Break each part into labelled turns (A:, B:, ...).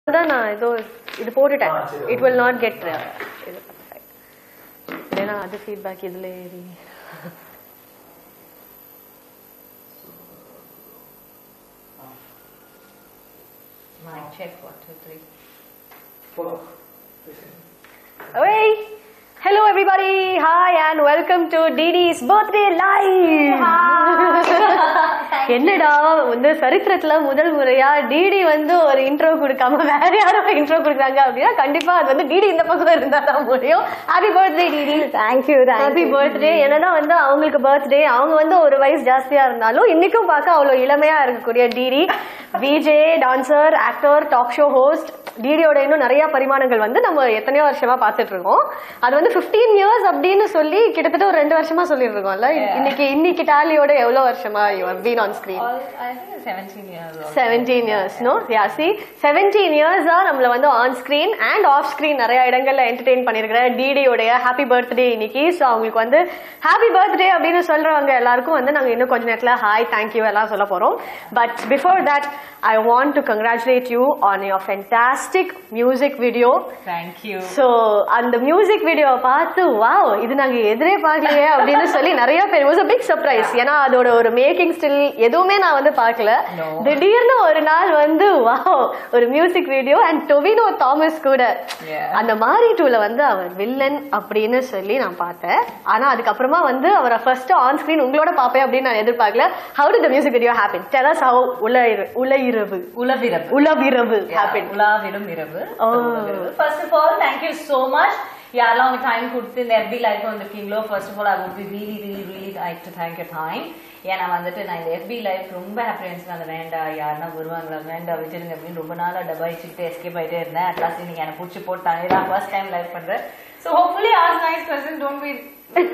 A: தான் நான் ஏதோ இது போட்டுட்டேன்
B: ஆ, சரி,
A: இட் வில் நாட் கெட் இது ஏன்னா அது ஃபீட்பேக் இதுல ஏறி
C: Mic check, one, two, three.
B: போலாம்
A: Hey! Hello everybody! Hi and welcome to Didi's birthday live! என்னடா வந்து சரித்திரத்துல முதல் முறையா டிடி வந்து ஒரு இன்ட்ரோ கொடுக்காம வேற யாரோ இன்ட்ரோ கொடுக்குறாங்க அப்படின்னா கண்டிப்பா அது வந்து டிடி இந்த பக்கம் இருந்தா தான் முடியும் happy birthday DD
D: thank you
A: happy birthday என்னதான் வந்து அவங்களுக்கு பர்த்டே அவங்க வந்து ஒரு வயசு ஜாஸ்தியா இருந்தாலும் இன்னைக்கும் பார்க்க அவ்வளவு இளமையா இருக்கக்கூடிய DD VJ dancer actor talk show host டிடியோட இன்னும் நிறைய பரிமாணங்கள் வந்து நம்ம எத்தனையோ வருஷமா பார்த்துட்டு இருக்கோம் அது வந்து 15 இயர்ஸ் அப்படின்னு சொல்லி கிட்டத்தட்ட ஒரு ரெண்டு வருஷமா சொல்லிட்டு இருக்கோம்ல இன்னைக்கு இன்னைக்கு டாலியோட எவ்வளவு வருஷமா you been on screen
C: All, I think it's 17 years old.
A: 17 years no yeah see 17 இயர்ஸா நம்மள வந்து on screen and off screen நிறைய இடங்கள்ல என்டர்டெயின் பண்ணிருக்கிற டிடி உடைய ஹாப்பி பர்த்டே இன்னைக்கு ஸோ அவங்களுக்கு வந்து ஹாப்பி பர்த்டே அப்படின்னு சொல்றவங்க எல்லாருக்கும் வந்து நாங்க இன்னும் கொஞ்ச நேரத்துல ஹாய் தேங்க்யூ எல்லாம் சொல்ல போறோம் but before that I want to congratulate you on your fantastic music video
C: Thank you.
A: So அந்த மியூசிக் வீடியோவை பார்த்து வாவ் இது நாங்க எதிரே பார்க்கலையே அப்படின்னு சொல்லி நிறைய பேர் வாஸ் பிக் சர்ப்ரைஸ் ஏன்னா அதோட ஒரு மேக்கிங் ஸ்டில் எதுவுமே நான் வந்து பார்க்கல
C: No.
A: திடீர்னு ஒரு நாள் வந்து வாவ் ஒரு music video and Tovino Thomas கூட
C: Yeah.
A: அந்த மாரி டூல வந்து அவர் வில்லன் அப்படின்னு சொல்லி நான் பார்த்தேன் ஆனா அதுக்கப்புறமா வந்து அவரை ஃபர்ஸ்ட் ஆன் ஸ்கிரீன் உங்களோட பாப்பேன் அப்படின்னு நான் எதிர்பார்க்கல how to the music video happen tell us how உல உலயிரவு
C: உலவிரவு.
A: உலவிரவு
C: Yeah,
A: ஹேப்பன்
C: உலாவிலும் இரவு.
A: Oh.
C: உலவிரவு. First of all, thank you so much. யாரெல்லாம் உங்க டைம் கொடுத்து இந்த FB லைஃப் வந்திருக்கீங்களோ first of all I would be really really really like to thank you time ஏன்னா வந்துட்டு நான் இந்த FB லைஃப் ரொம்ப ஹாப்பி இருந்துச்சு அந்த வேண்டா யாருன்னா வருவாங்களா வேண்டா விட்டுருங்க அப்படின்னு ரொம்ப நாளா டபாய்ச்சிட்டு எஸ்கேப் ஆயிட்டே இருந்தேன் அட்லாஸ்ட் இன்னைக்கு எனக்கு பிடிச்சி போட்டாங்க இதான் ஃபர்ஸ்ட் டைம் லைஃப் பண்றேன் so hopefully as nice person don't be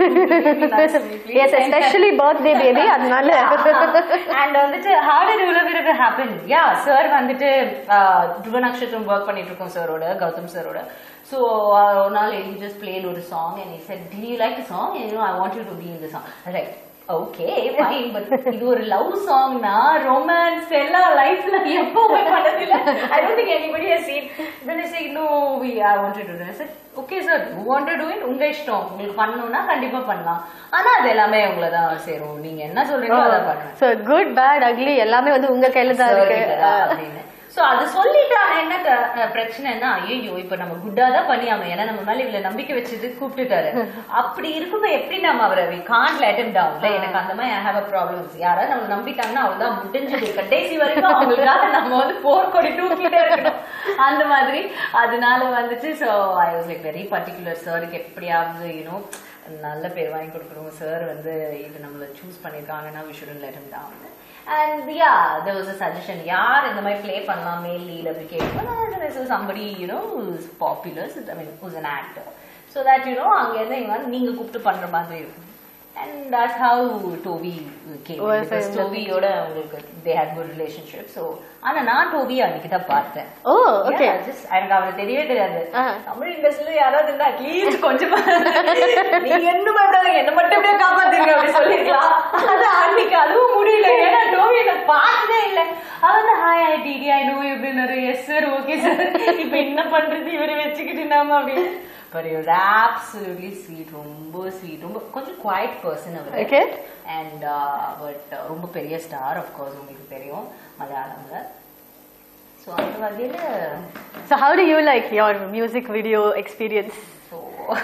A: எஸ் எஸ்பெஷலி பர்த்டே பேபி அதனால
C: அண்ட் வந்துட்டு how did Ulaviravu happen yeah sir வந்துட்டு ஆஹ், துருவ நட்சத்திரம் ஒர்க் பண்ணிட்டு இருக்கோம் சாரோட கௌதம் சாரோட ஸோ ஒரு நாள் he just played ஒரு song and he said do you like the song and you know I want you to be in the song I was like okay fine but இது ஒரு love சாங்னா romance எல்லாம் லைஃப்ல எப்போ பண்ணதில்ல I don't think anybody has seen then I say no we I want to do this okay sir you want to do it உங்க இஷ்டம் உங்களுக்கு பண்ணணும்னா கண்டிப்பா பண்ணலாம் ஆனா அது எல்லாமே உங்களை தான் சேரும் நீங்க என்ன சொல்றீங்களோ அதான் பண்ணுவேன்
A: சோ குட் பேட் அக்லி எல்லாமே வந்து உங்க கையில தான் இருக்கு
C: அப்படின்னு சோ அது சொல்லிட்டாங்க என்ன க- அஹ் பிரச்சனைன்னா ஐயோ இப்ப நம்ம குட்டா தான் பண்ணி ஆகணும் ஏன்னா நம்ம மேல இவ்வளவு நம்பிக்கை வச்சது கூப்பிட்டுட்டாரு அப்படி இருக்கும்போது எப்படி நம்ம அவரை we can't let him down இல்ல எனக்கு அந்த மாதிரி ஐ ஹேவ் அ ப்ராப்ளம்ஸ் யாராவது நம்ம நம்பிட்டாங்கன்னா அவ்வளவுதான் முடிஞ்சது கடைசி வரைக்கும் அவங்களுக்காக நம்ம வந்து போர்க்கொடி தூக்கிட்டே இருக்கணும் அந்த மாதிரி அதனால வந்துட்டு so I was like very particular சாருக்கு எப்படியாவது யூனோ நல்ல பேர் வாங்கி கொடுக்கணும் சார் வந்து இது நம்மள சூஸ் பண்ணிருக்காங்கன்னா we shouldn't let him down and yeah there was a suggestion யார் இந்த மாதிரி ப்ளே பண்ணலாம் மேல் லீட் அப்படி கேட்கும் somebody you know popular I mean who's an actor so that you know அங்க இருந்து இவங்க வந்து நீங்க கூப்பிட்டு பண்ற மாதிரி இருக்கும் and that's how Toby came in,
A: Was
C: because
A: it-
C: டோபியோட அவங்களுக்கு they had good relationship so ஆனா நான் டோபி அன்னைக்கு தான் பார்த்தேன்
A: ஓ ஓகே
C: Yeah, just எனக்கு அவரை தெரியவே தெரியாது
A: ஆ.
C: தமிழ் இண்டஸ்ட்ரியில யாராவது இருந்தா அட்லீஸ்ட் கொஞ்சம் நீங்க என்ன பண்றாங்க என்ன மட்டும் எப்படியோ காப்பாத்துங்க அப்படி சொல்லிருக்கலாம் அது அன்னைக்கு அதுவும் முடியல ஏன்னா டோவி என்ன பார்த்ததே இல்ல அவன் வந்து hi I DD I know எப்படின்னு எஸ் சார் ஓகே சார் இப்ப என்ன பண்றது இவரை வச்சுக்கிட்டு நாம அப்படின்னு பட் யூர் ஆப்சல்யூட்லி ஸ்வீட் ரொம்ப ஸ்வீட் ரொம்ப கொஞ்சம் குவாய்ட் பர்சன் அவர்
A: Okay.
C: அண்ட் பட் ரொம்ப பெரிய ஸ்டார் கோர்ஸ் உங்களுக்கு தெரியும் மலையாளம்ல ஸோ அந்த வகையில
A: so how do you like your music video experience
C: so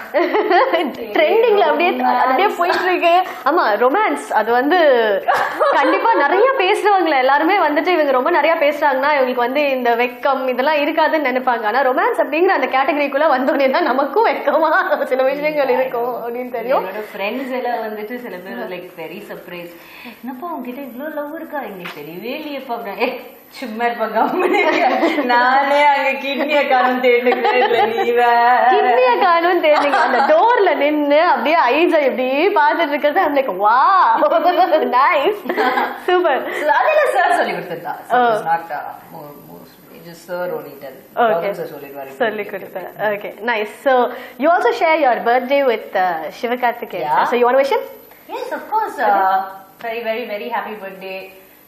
A: ட்ரெண்டிங்ல அப்படியே அது அப்படியே போயிட்டு இருக்கு ஆமா ரொமான்ஸ் அது வந்து கண்டிப்பா நிறைய பேசுறவங்க எல்லாருமே வந்துட்டு இவங்க ரொம்ப நிறைய பேசுறாங்கன்னா இவங்களுக்கு வந்து இந்த வெக்கம் இதெல்லாம் இருக்காதுன்னு நினைப்பாங்க ஆனா ரொமான்ஸ் அப்படிங்கிற அந்த கேட்டகரிக்குள்ள வந்தோடனே தான் நமக்கும் வெக்கமா சில விஷயங்கள் இருக்கும் அப்படின்னு தெரியும்
C: என்னோட ஃப்ரெண்ட்ஸ் எல்லாம் வந்துட்டு சில பேர் லைக் வெரி சர்ப்ரைஸ் என்னப்பா உங்ககிட்ட இவ்ளோ லவ் இருக்கா இங்க தெரியவே இல்லையப்பா அப்படின்னா, ஏய், சும்மா இருப்பா கம்முனு இருக்க. நானே அங்க கிட்னிய காணும் தேடுக்கிறேன் இல்ல நீ வேற
A: கிட்னிய காணும் தெரியுங்க அந்த டோர்ல நின்னு அப்படியே ஐஸ இப்படி பார்த்துட்டு இருக்கிறது I'm like wow nice super
C: So, அதெல்லாம் சார் சொல்லி கொடுத்திருந்தா
A: Oh.
C: Not just sir auditor
A: okay
C: sir சொல்லிடுவாரு
A: சொல்லி கொடுத்தேன் okay nice so you also share your birthday with Sivakarthikeyan
C: Yeah.
A: So you want vision
C: Yes, of course. Uh, very, very, very happy birthday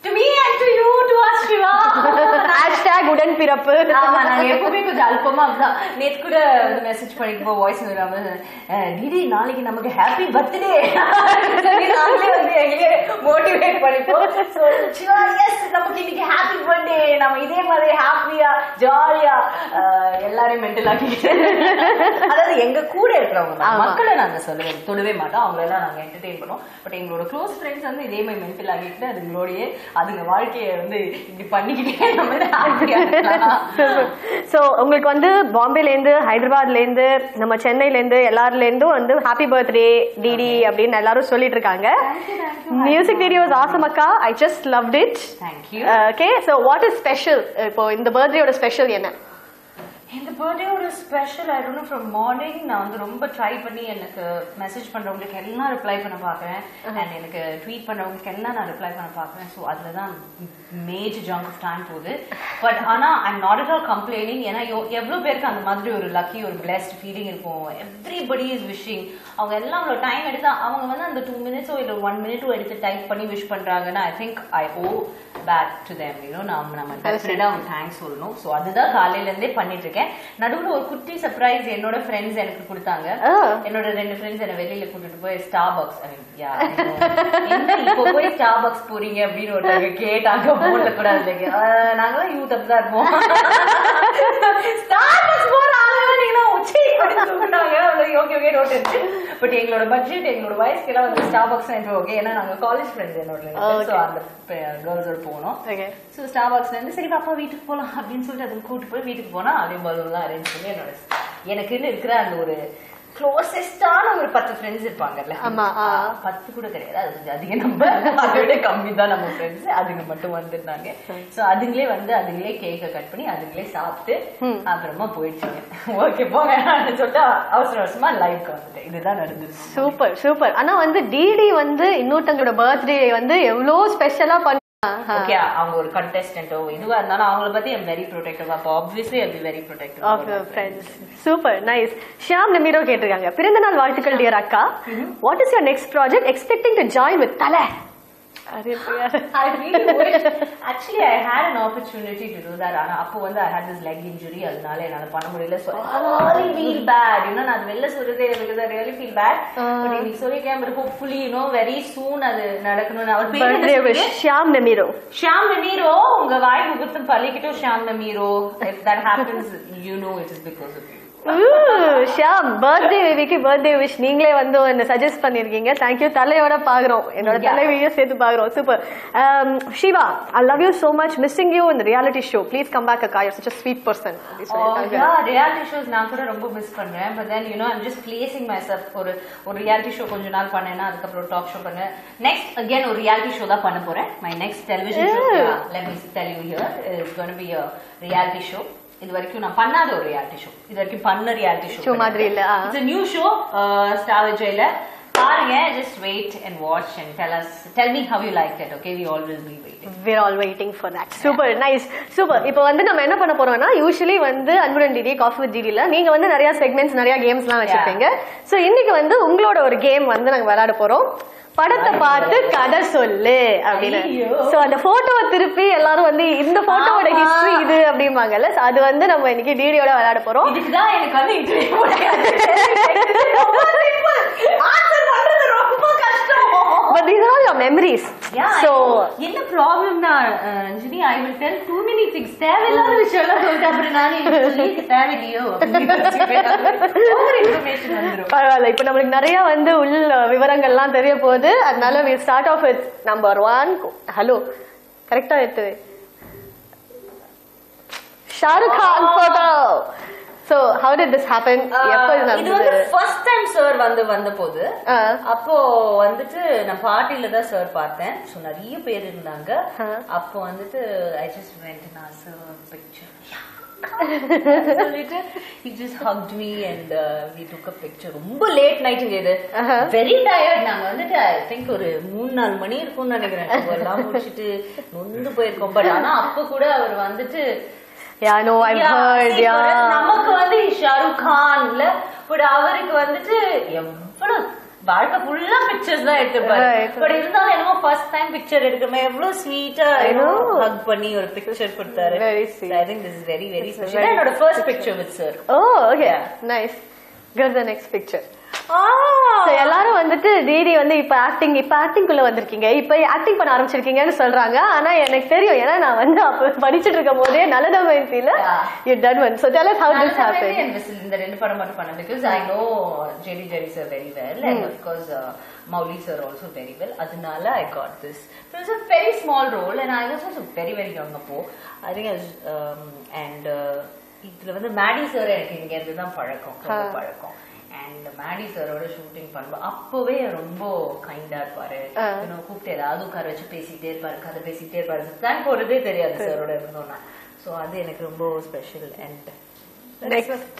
C: to me and to you to us Siva
A: hashtag உடன் பிறப்பு
C: ஆமா நாங்க எப்பவுமே கொஞ்சம் அல்பமா அப்படிதான் நேத்து கூட வந்து மெசேஜ் பண்ணிட்டு வாய்ஸ் வராம டிடி நாளைக்கு நமக்கு ஹாப்பி பர்த்டே நாங்களே வந்து எங்களே மோட்டிவேட் பண்ணிப்போம் So, சிவா எஸ் நமக்கு இன்னைக்கு ஹாப்பி பர்த்டே நம்ம இதே மாதிரி ஹாப்பியா ஜாலியா எல்லாரையும் மென்டல் ஆக்கிட்டு அதாவது எங்க கூட இருக்கிறவங்க தான்.
A: ஆமா.
C: மக்களை நாங்க சொல்லவே தொடவே மாட்டோம் அவங்கள எல்லாம் நாங்க என்டர்டெயின் பண்ணுவோம் பட் எங்களோட க்ளோஸ் ஃப்ரெண்ட்ஸ் வந்து இதே மாதிரி மென்டல் ஆகிட்டு அதுங்களோடயே அதுங்க வாழ்க்கையை வந்து இப்படி பண்ணிக்கிட்டே நம்ம வந்து ஹாப்பியா இருக்கலாம்
A: சோ உங்களுக்கு வந்து பாம்பேல இருந்து ஹைதராபாத்ல இருந்து நம்ம சென்னையில இருந்து எல்லாருல இருந்தும் வந்து ஹாப்பி பர்த்டே டிடி அப்படின்னு எல்லாரும் சொல்லிட்டு இருக்காங்க மியூசிக் வீடியோஸ் ஆசம் அக்கா I just loved it
C: thank you
A: okay so what is special இப்போ இந்த பர்த்டேயோட ஸ்பெஷல் என்ன
C: இந்த பர்த்டே ஒரு special I don't from morning நான் வந்து ரொம்ப ட்ரை பண்ணி எனக்கு மெசேஜ் பண்றவங்களுக்கு எல்லாம் ரிப்ளை பண்ண பார்க்கறேன் அண்ட் எனக்கு ட்வீட் பண்றவங்களுக்கு எல்லாம் நான் ரிப்ளை பண்ண பார்க்கறேன் ஸோ அதுல தான் மேஜர் ஜங்க் ஆஃப் டைம் போகுது பட் ஆனா I'm not at all complaining ஏன்னா எவ்- எவ்வளவு பேருக்கு அந்த மாதிரி ஒரு லக்கி ஒரு பிளெஸ்ட் ஃபீலிங் இருக்கும் எவ்ரிபடி இஸ் விஷிங் அவங்க எல்லாம் அவ்வளோ டைம் எடுத்தா அவங்க வந்து அந்த டூ மினிட்ஸோ இல்லை ஒன் மினிட்டோ எடுத்து டைப் பண்ணி விஷ் பண்றாங்கன்னா I think I owe back to them you know நம்ம நம்ம டெஃபினட்டாக அவங்க தேங்க்ஸ் சொல்லணும் ஸோ அதுதான் காலையில இருந்தே பண்ணிட்டு இருக்கேன் நடுவுல ஒரு குட்டி சர்ப்ரைஸ் என்னோட ஃப்ரெண்ட்ஸ் எனக்கு கொடுத்தாங்க
A: Oh.
C: என்னோட ரெண்டு ஃப்ரெண்ட்ஸ் என்ன வெளியில கூட்டிட்டு போய் ஸ்டார் பாக்ஸ் யா என்ன இப்போ போய் ஸ்டார் பாக்ஸ் போறீங்க அப்படின்னு ஒருத்தவங்க கேட்டாங்க போன்ல கூட இல்லைங்க நாங்களாம் யூத் அப்படி தான் இருப்போம் ஸ்டார் பாக்ஸ் போற ஆளுங்க நீங்களா உச்சி அப்படின்னு சொல்லிட்டாங்க ஓகே ஓகே நோட் இருக்கு பட் எங்களோட பட்ஜெட் எங்களோட வயசுக்கு எல்லாம் வந்து ஸ்டார் பாக்ஸ் ஓகே ஏன்னா நாங்க காலேஜ் ஃப்ரெண்ட்ஸ் என்னோட
A: Okay.
C: ஸோ அந்த கேர்ள்ஸோட போனோம்
A: ஓகே
C: ஸோ ஸ்டார் பாக்ஸ்ல இருந்து சரி பாப்பா வீட்டுக்கு போலாம் அப்படின்னு சொல்லிட்டு அதை கூட்டு போய் வீட்டுக்கு போனா அதே பலூன்லாம் அரேஞ்ச் பண்ணி என்னோட எனக்குன்னு இருக்கிற அந்த ஒரு க்ளோசஸ்டான ஒரு பத்து ஃப்ரெண்ட்ஸ் இருப்பாங்கல்ல
A: ஆமா, ஆ.
C: பத்து கூட கிடையாது அது கொஞ்சம் அதிகம் நம்ம அதை விட கம்மி தான் நம்ம ஃப்ரெண்ட்ஸ் அதுங்க மட்டும் வந்திருந்தாங்க ஸோ அதுங்களே வந்து அதுங்களே கேக்கை கட் பண்ணி அதுங்களே சாப்பிட்டு அப்புறமா போயிடுச்சுங்க ஓகே போங்க அப்படின்னு சொல்லிட்டு அவசர அவசரமா லைவ்க்கு வந்துட்டேன் இதுதான் நடந்தது
A: சூப்பர் சூப்பர் ஆனா வந்து டிடி வந்து இன்னொருத்தங்களோட பர்த்டே வந்து எவ்வளவு ஸ்பெஷலா பண்ண
C: ஓகே அவங்க ஒரு கண்டெஸ்டன்ட்டோ இதுவா இருந்தாலும் அவங்கள பத்தி ஐம் வெரி ப்ரொடெக்டிவ் அப்போ obviously I be very
A: of
C: protective
A: friends super nice Shyam நமீரோ கேட்டிருக்காங்க பிறந்த நாள் வாழ்த்துக்கள் டியர் அக்கா what is your next project expecting to join with தலை அரே பிரியா.
C: I really wish actually I had an opportunity to do that ஆனா அப்போ வந்து I had this leg injury அதனால என்னால பண்ண முடியல so I really feel bad you know நான் அது வெளில சொல்றதே because I really feel bad but இன்னைக்கு சொல்லிருக்கேன் but hopefully you know very soon அது நடக்கணும்னு அவர் பேர் என்ன
A: பர்த்டே விஷ்
C: சொன்னீங்க?
A: ஷியாம் நமீரோ
C: ஷாம் நமீரோ உங்க வாய் முகத்தும் பள்ளிக்கிட்டும் ஷாம் நமீரோ if that happens you know it is because of you
A: Shyam birthday பேபிக்கு பர்த்டே விஷ் நீங்களே வந்து என்ன சஜஸ்ட் பண்ணிருக்கீங்க தேங்க்யூ தலையோட பாக்குறோம் என்னோட
C: Yeah.
A: தலை வீடியோ சேர்த்து பாக்குறோம் super Shiva I love you so much missing you இந்த reality show please come back அக்கா your such a sweet person அப்படி சொல்லிட்டாங்க
C: ரியாலிட்டி ஷோஸ் நான் கூட ரொம்ப மிஸ் பண்றேன் but then you know I'm just placing myself ஒரு ஒரு ரியாலிட்டி ஷோ கொஞ்ச நாள் பண்ணேன்னா அதுக்கப்புறம் டாக் ஷோ பண்ணேன் நெக்ஸ்ட் அகைன் ஒரு ரியாலிட்டி ஷோ தான் பண்ண போறேன் my next television show let me tell you here it's gonna be a reality show இது வரைக்கும் நான் பண்ணாத ஒரு ரியாலிட்டி ஷோ இது வரைக்கும் பண்ண ரியாலிட்டி ஷோ
A: Show மாதிரி இல்ல, ஆ.
C: இட்ஸ் நியூ ஷோ ஸ்டார் விஜய்ல பாருங்க just wait and watch and tell us tell me how you like it okay we all will be waiting
A: we're all waiting for that super nice super இப்போ வந்து நம்ம என்ன பண்ண போறோம்னா usually வந்து Anbudan DD coffee with டிடில நீங்க வந்து நிறைய செக்மெண்ட்ஸ் நிறைய கேம்ஸ்லாம் வச்சிருப்பீங்க சோ இன்னைக்கு வந்து உங்களோட ஒரு கேம் வந்து நாங்க விளையாட போறோம் படத்தை பார்த்து கதை சொல்லு அப்படின்னு
C: ஐயோ.
A: சோ அந்த போட்டோவை திருப்பி எல்லாரும் வந்து இந்த போட்டோவோட
C: ஆமா.
A: ஹிஸ்டரி இது அப்படிம்பாங்கல்ல So அது வந்து நம்ம இன்னைக்கு டிடியோட விளையாட போறோம்
C: இதுக்குதான் எனக்கு வந்து இன்டர்வியூ ரொம்ப simple. Answer பண்றது ரொம்ப கஷ்டம்
A: but these are all your memories
C: Yeah,
A: so
C: என்ன ப்ராப்ளம்னா Anjali I will tell too many things தேவையில்லாத விஷயம் எல்லாம் சொல்லிட்டு அப்புறம் நானே சொல்லிட்டு தேவையில்லையோ ஓவர் இன்ஃபர்மேஷன் வந்துரும்
A: பரவாயில்ல இப்ப நம்மளுக்கு நிறைய வந்து உள் விவரங்கள்லாம் தெரிய போகுது அதனால we start off with number one hello கரெக்டா எடுத்து Shahrukh Khan photo so how did this happen எப்போ இது
C: இது வந்து
A: நடந்தது
C: ஃபர்ஸ்ட் டைம் சார் வந்து வந்த போது
A: ஆ.
C: அப்போ வந்துட்டு நான் பார்ட்டில தான் சார் பார்த்தேன் ஸோ நிறைய பேர் இருந்தாங்க
A: ஆ.
C: அப்போ வந்துட்டு ஐ ஜஸ்ட் வெண்ட் நான் சார் பிக்சர் சொல்லிட்டு he just hugged me and uh, we took a picture ரொம்ப லேட் நைட்டுங்க இது
A: Uh-huh.
C: வெரி டயர்ட் நாங்க வந்துட்டு ஐ திங்க் ஒரு மூணு நாலு மணி இருக்கும்னு நினைக்கிறேன் show எல்லாம் முடிச்சிட்டு நொந்து போயிருக்கோம் பட் ஆனா அப்ப கூட அவர் வந்துட்டு
A: yeah no I
C: Yeah,
A: hurt
C: see,
A: yeah
C: for us, நமக்கு வந்து ஷாருக் கான்ல பட் அவருக்கு வந்துட்டு எவ்வளவு வாழ்க்கை ஃபுல்லா பிக்சர்ஸ் தான் எடுத்துப்பாரு
A: Right.
C: பட் இருந்தாலும் என்னமோ ஃபர்ஸ்ட் டைம் பிக்சர் எடுக்கமே எவ்வளவு ஸ்வீட்டா
A: know.
C: ஹக் பண்ணி ஒரு பிக்சர் கொடுத்தாரு
A: Very sweet.
C: I think this is very very special என்னோட first picture with sir
A: oh okay nice cut the next picture எல்லாரும் வந்துட்டு டிடி வந்து இப்ப ஆக்டிங் இப்ப ஆக்டிங் குள்ள வந்திருக்கீங்க இப்ப ஆக்டிங் பண்ண ஆரம்பிச்சிருக்கீங்கன்னு சொல்றாங்க ஆனா எனக்கு தெரியும் ஏன்னா நான் வந்து அப்ப படிச்சிட்டு இருக்கும் போதே நல்லதா மைன்சில
C: Yeah.
A: You done one so tell us how this happened
C: நான் whistle இந்த ரெண்டு படம் மட்டும் பண்ணேன் because I know JD JD sir very well and of course Mouli sir also very well அதனால I got this it's a very small role and I was also very very young அப்போ I think and இதுல வந்து Maddy sir எனக்கு இங்க இருந்து தான் பழக்கம் ரொம்ப பழக்கம் அண்ட் மேடி சாரோட ஷூட்டிங் பண்ணுவோம் அப்பவே ரொம்ப கைண்டா இருப்பாரு
A: ஆ.
C: இன்னும் கூப்பிட்டு ஏதாவது உட்கார வச்சு பேசிட்டே இருப்பாரு கதை பேசிட்டே இருப்பாரு டைம் போறதே தெரியாது சாரோட இருந்தோம்னா சோ அது எனக்கு ரொம்ப ஸ்பெஷல் அண்ட்
A: நெக்ஸ்ட்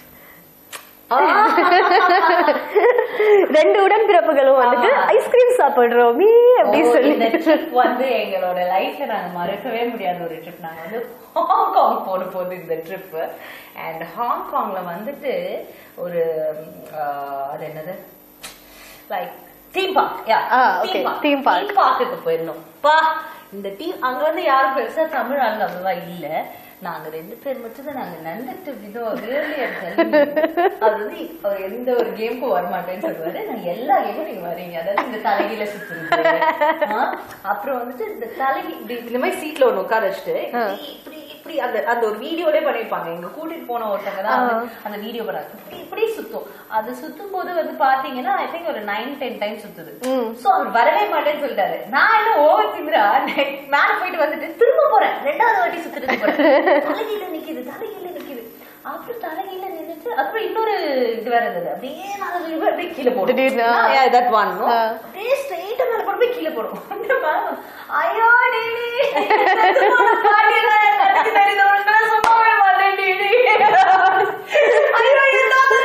A: ரெண்டு உடன்பிறப்புகளும் வந்துட்டு
C: ஆமா.
A: ஐஸ்கிரீம் சாப்பிடுறோம் மீ அப்படி
C: ஓ,
A: சொல்லி
C: இந்த ட்ரிப் வந்து எங்களோட லைஃப்ல நாங்க மறக்கவே முடியாத ஒரு ட்ரிப் நாங்க வந்து ஹாங்காங் போன போது இந்த ட்ரிப் அண்ட் ஹாங்காங்ல வந்துட்டு ஒரு ஆஹ், அது என்னது லைக் தீம் பார்க் யா
A: ஆ, okay. Theme park.
C: தீம் பார்க்குக்கு போயிருந்தோம் பா இந்த டீம் அங்க வந்து யாரும் பெருசா தமிழ் ஆளுங்க அவ்வளவா இல்ல நாங்க ரெண்டு பேர் மட்டும் தான் நாங்க நடந்துட்டு விதம் ரியலி அது வந்து அவர் எந்த ஒரு கேமுக்கும் வரமாட்டேன்னு சொல்லுவாரு நான் எல்லா கேமும் நீங்க வரீங்க அதாவது இந்த தலைகீழ சுத்துறது ஆ, அப்புறம் வந்துட்டு இந்த தலைகி இப்படி இந்த மாதிரி சீட்ல ஒண்ணு உட்கார வச்சுட்டு இப்படி இப்படி இப்படி அந்த அந்த ஒரு வீடியோலே பண்ணிருப்பாங்க எங்க கூட்டிட்டு போன ஒருத்தங்க தான் வந்து அந்த வீடியோ பண்ணாங்க இப்படி இப்படி சுத்தும் அது சுத்தும் போது வந்து பாத்தீங்கன்னா ஐ திங்க் ஒரு நைன் டென் டைம் சுத்துது சோ அவர் வரவே மாட்டேன்னு சொல்லிட்டாரு நான் என்ன ஓவர் திமிரா மேல போயிட்டு வந்துட்டு திரும்ப போறேன் ரெண்டாவது வாட்டி சுத்துறது போறேன் தலைகீழ நிக்குது தலைகீழ நிக்குது அப்புறம் தலைகீழ நின்னுட்டு அப்புறம் இன்னொரு இது வேற இருந்தது அப்படியே நான் அதுல அப்படியே கீழே
A: திடீர்னு, ஆ.
C: போடுவோம் தட் ஒன்
A: ஆ.
C: அப்படியே ஸ்ட்ரெயிட்டா மேல போட்டு போய் கீழே போடுவோம் அந்த மேல, ஐயோ டேடி பாட்டியெல்லாம் எனக்கு தெரியுது உனக்கு நான் சொல்லவே மாட்டேன் டேடி ஐயோ ஏதாவது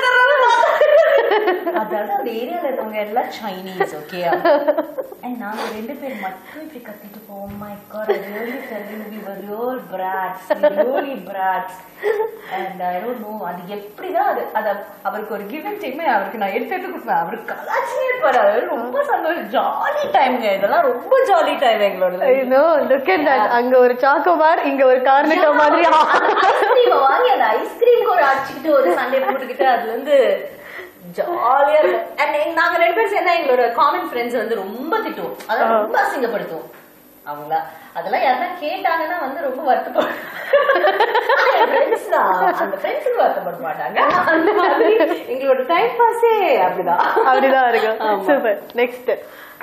C: அதாவது அந்த ஏரியால இருக்கவங்க எல்லாம் சைனீஸ் ஓகே நாங்க ரெண்டு பேர் மட்டும் இப்படி கத்திட்டு போவோம் my god really telling we were real brats really brats and I don't know அது எப்படிதான் அது அத அவருக்கு ஒரு கிவன் டைமே அவருக்கு நான் எடுத்து எடுத்து கொடுப்பேன் அவருக்கு கலாச்சியே இருப்பாரு அது ரொம்ப சந்தோஷம் ஜாலி டைம்ங்க இதெல்லாம் ரொம்ப ஜாலி டைம் எங்களோட
A: I know look at that அங்க ஒரு சாக்கோபார் இங்க ஒரு கார்னட்டோ மாதிரி
C: ஐஸ்கிரீம் வாங்கி அந்த ஐஸ்கிரீம்க்கு ஒரு அடிச்சுக்கிட்டு ஒரு சண்டை போட்டுக்கிட்டு அதுல இருந்து ஜாலியா இருக்கும் அண்ட் நாங்க ரெண்டு பேரும் சேர்ந்தா எங்களோட காமன் ஃப்ரெண்ட்ஸ் வந்து ரொம்ப திட்டுவோம் அதாவது ரொம்ப அசிங்கப்படுத்துவோம் அவங்கள அதெல்லாம் யாருன்னா கேட்டாங்கன்னா வந்து ரொம்ப வருத்தப்படும் ஃப்ரெண்ட்ஸ் தான் அந்த ஃப்ரெண்ட்ஸுக்கு வருத்தப்பட மாட்டாங்க அந்த மாதிரி எங்களோட டைம் பாஸே அப்படிதான்
A: அப்படிதான் இருக்கும்
C: ஆமா.
A: Super next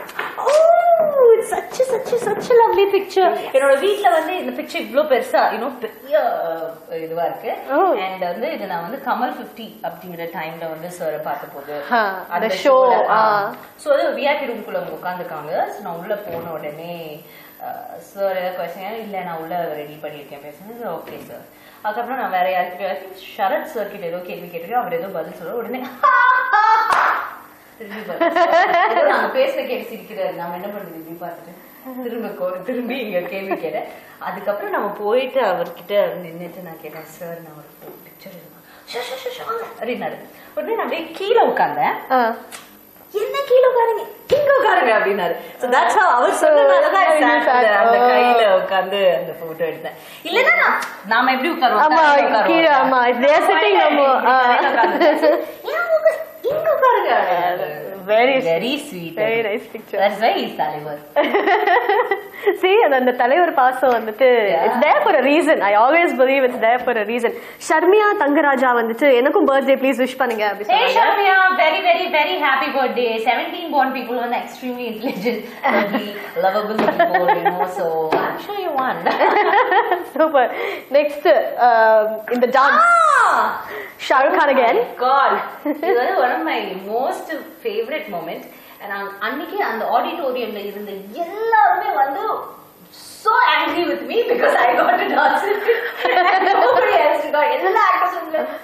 C: such such such lovely picture என்னோட வீட்ல வந்து இந்த பிக்சர் இவ்ளோ பெருசா இன்னும் பெரிய அஹ், இதுவா இருக்கு
A: Oh.
C: அண்ட் வந்து இது நான் வந்து கமல் 50 அப்படிங்கிற டைம்ல வந்து சார் பார்த்த போது
A: ஆ, அந்த show, ஆ.
C: சோ அது விஐபி ரூம்குள்ள அவங்க உட்காந்துருக்காங்க நான் உள்ள போன உடனே சார் ஏதாவது கொஸ்டின் இல்ல நான் உள்ள ரெடி பண்ணியிருக்கேன் பேசுறது ஓகே சார் அதுக்கப்புறம் நான் வேற யாருக்கு ஷரத் சார் கிட்ட ஏதோ கேள்வி கேட்டிருக்கேன் அவர் ஏதோ பதில் சொல்ல உடனே திரும்பி பார்த்து, ஏதோ நாங்க பேசுற கேட்டு சிரிக்கிறாரு நாம என்ன பண்றது இப்படி பார்த்துட்டு திரும்ப கோ- திரும்பி இங்க கேள்வி கேட்டேன் அதுக்கப்புறம் நம்ம போயிட்டு அவர்கிட்ட நின்னுட்டு நான் கேட்டேன் சார் நான் ஒரு பிக்சர் எடுக்கணும் "ஷோ, ஷோ, ஷோ, ஷோ, வாங்க." அப்படின்னாரு உடனே நான் அப்படியே கீழே உட்கார்ந்தேன் என்ன கீழே உட்காருங்க இங்க உட்காருங்க அப்படின்னாரு So that's how our சொன்னதாலதான் I
A: you
C: sat
A: sat,
C: there. அந்த
A: oh.
C: கையில உட்கார்ந்து அந்த போட்டோ எடுத்தேன் இல்லன்னா நான் நாம எப்படி உட்காருவோம்
A: ஆமா,
C: தரையில உட்காருவோம்.
A: கீழே, ஆமா. They are sitting,
C: இப்படி
A: நம்ம, ஆ.
C: தரையில உட்கார்ந்து. ஏன் உங்க இங்க உட்காருங்க
A: Very
C: very sweet
A: very nice picture.
C: That's why he's தலைவர்
A: See, அது அந்த தலைவர் பாசம் வந்துட்டு it's there for a reason I always believe it's there for a reason Sharmiya Thangaraja வந்துட்டு எனக்கும் பர்த்டே ப்ளீஸ் விஷ் பண்ணுங்க அப்படி
C: Hey
A: சொன்னாங்க
C: Shamya, very very very happy birthday. 17 born people are extremely intelligent, lovely, lovable people, you know. So I'm sure you won.
A: Super next இந்த dance Shahrukh Khan again
C: God, இது வந்து one of my most favorite moment. And நான் அன்னைக்கு அந்த ஆடிட்டோரியம்ல இருந்த எல்லாருமே வந்து so angry with me because I got to dance. Nobody else got எல்லா actors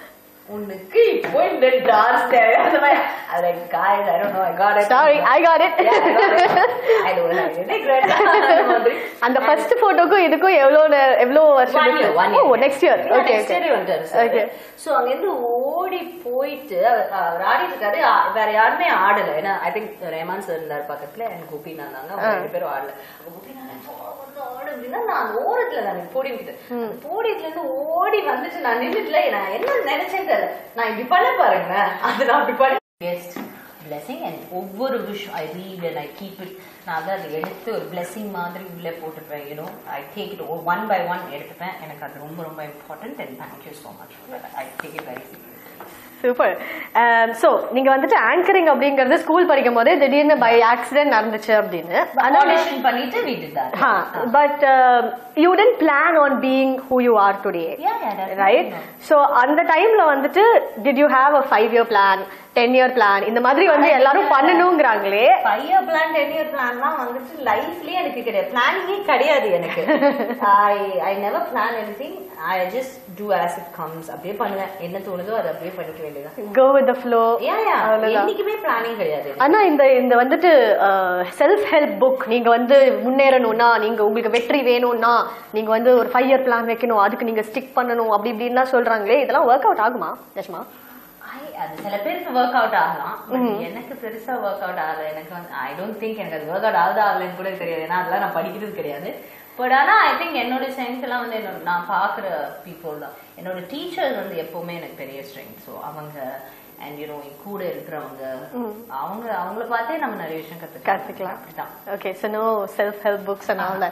C: உனக்கு இப்போ இந்த டான்ஸ் தேவை அந்த மாதிரி I like guys I don't know I got it
A: Sorry, I got it.
C: Yeah, I got it. I don't have any regret. அந்த மாதிரி.
A: அந்த ஃபர்ஸ்ட் போட்டோக்கும் இதுக்கும் எவ்வளவு நே- எவ்வளவு வருஷம்
C: One year, one year.
A: Oh next year
C: Yeah,
A: okay
C: next year வந்துட்டாரு sir.
A: Okay.
C: So அங்கிருந்து ஓடி போயிட்டு அவர் அவர் ஆடிட்டு இருக்காரு ஆ- வேற யாருமே ஆடல ஏன்னா ஐ திங்க் ரேமான் சார் இருந்தார் பக்கத்துல எனக்கு கோபி நான் தாங்க அவங்க ரெண்டு பேரும் ஆடல அப்ப கோபி நான் ஆடு அப்படின்னா நான் அந்த ஓரத்துல நான் போடியம் கிட்ட அந்த போடியத்துல இருந்து ஓடி வந்துட்டு நான் நின்னுட்டுல நான் என்ன நினைச்சேன் தெரியல நான் இப்படி பண்ண பாருங்க அது நான் அப்படி பண்ண பெஸ்ட் blessing and ஒவ்வொரு wish I read and I keep it நான் அதை அதை எடுத்து ஒரு blessing மாதிரி உள்ளே போட்டுப்பேன் you know I take it one by one எடுத்துப்பேன் எனக்கு அது ரொம்ப ரொம்ப important and thank you so much I take it very
A: super so நீங்க வந்துட்டு ஆங்கரிங் அப்படிங்கறது ஸ்கூல் படிக்கும் போதே திடீர்னு பை ஆக்சிடென்ட் நடந்துச்சு அப்படின்னு ஆனா
C: ஆடிஷன் பண்ணிட்டு we did that
A: but you tend plan on being who you are today
C: yeah yeah definitely
A: right
C: no.
A: So அந்த டைம்ல வந்துட்டு did you have a five year plan ten year plan இந்த மாதிரி வந்து எல்லாரும் பண்ணணுங்கிறாங்களே
C: five year plan ten year பிளான்லாம் வந்துட்டு லைஃப்லயே எனக்கு கிடையாது பிளானிங்கே கிடையாது எனக்கு I I never plan anything I just do as it comes அப்படியே பண்ணுவேன் என்ன தோணுதோ அதை அப்படியே பண்ணிக்க வேண்டியதான்
A: கோ வித் த ஃப்ளோ
C: ஏன்
A: அவ்வளவுதான்.
C: என்னைக்குமே பிளானிங் கிடையாது எனக்கு.
A: ஆனா இந்த இந்த வந்துட்டு செல்ஃப் ஹெல்ப் புக் நீங்க வந்து முன்னேறணும்னா நீங்க உங்களுக்கு வெற்றி வேணும்னா நீங்க வந்து ஒரு ஃபைவ் இயர் பிளான் வைக்கணும் அதுக்கு நீங்க ஸ்டிக் பண்ணணும் அப்படி இப்படின்லாம் சொல்றாங்களே இதெல்லாம் ஒர்க் அவுட் ஆகுமா தஷ்மா
C: ஐ அது சில பேருக்கு ஒர்க் அவுட் ஆகலாம் பட் எனக்கு பெருசா ஒர்க் அவுட் ஆகல எனக்கு வந்து ஐ டோன்ட் திங்க் எனக்கு அது ஒர்க் அவுட் ஆகுது ஆகலன்னு கூட தெரியாது ஏன்னா அதெல்லாம் நான் படிக்கிறது கிடையாது பட் ஆனா ஐ திங்க் என்னோட ஸ்ட்ரென்த் எல்லாம் வந்து என்னோட நான் பாக்குற பீப்புள் தான் என்னோட டீச்சர்ஸ் வந்து எப்பவுமே எனக்கு பெரிய ஸ்ட்ரென்த் ஸோ அவங்க அண்ட் யூனோ கூட இருக்கிறவங்க அவங்க அவங்கள பார்த்தே நம்ம நிறைய விஷயம் கத்துக்கலாம்
A: கத்துக்கலாம்.
C: அப்படிதான்
A: okay so no self help books and all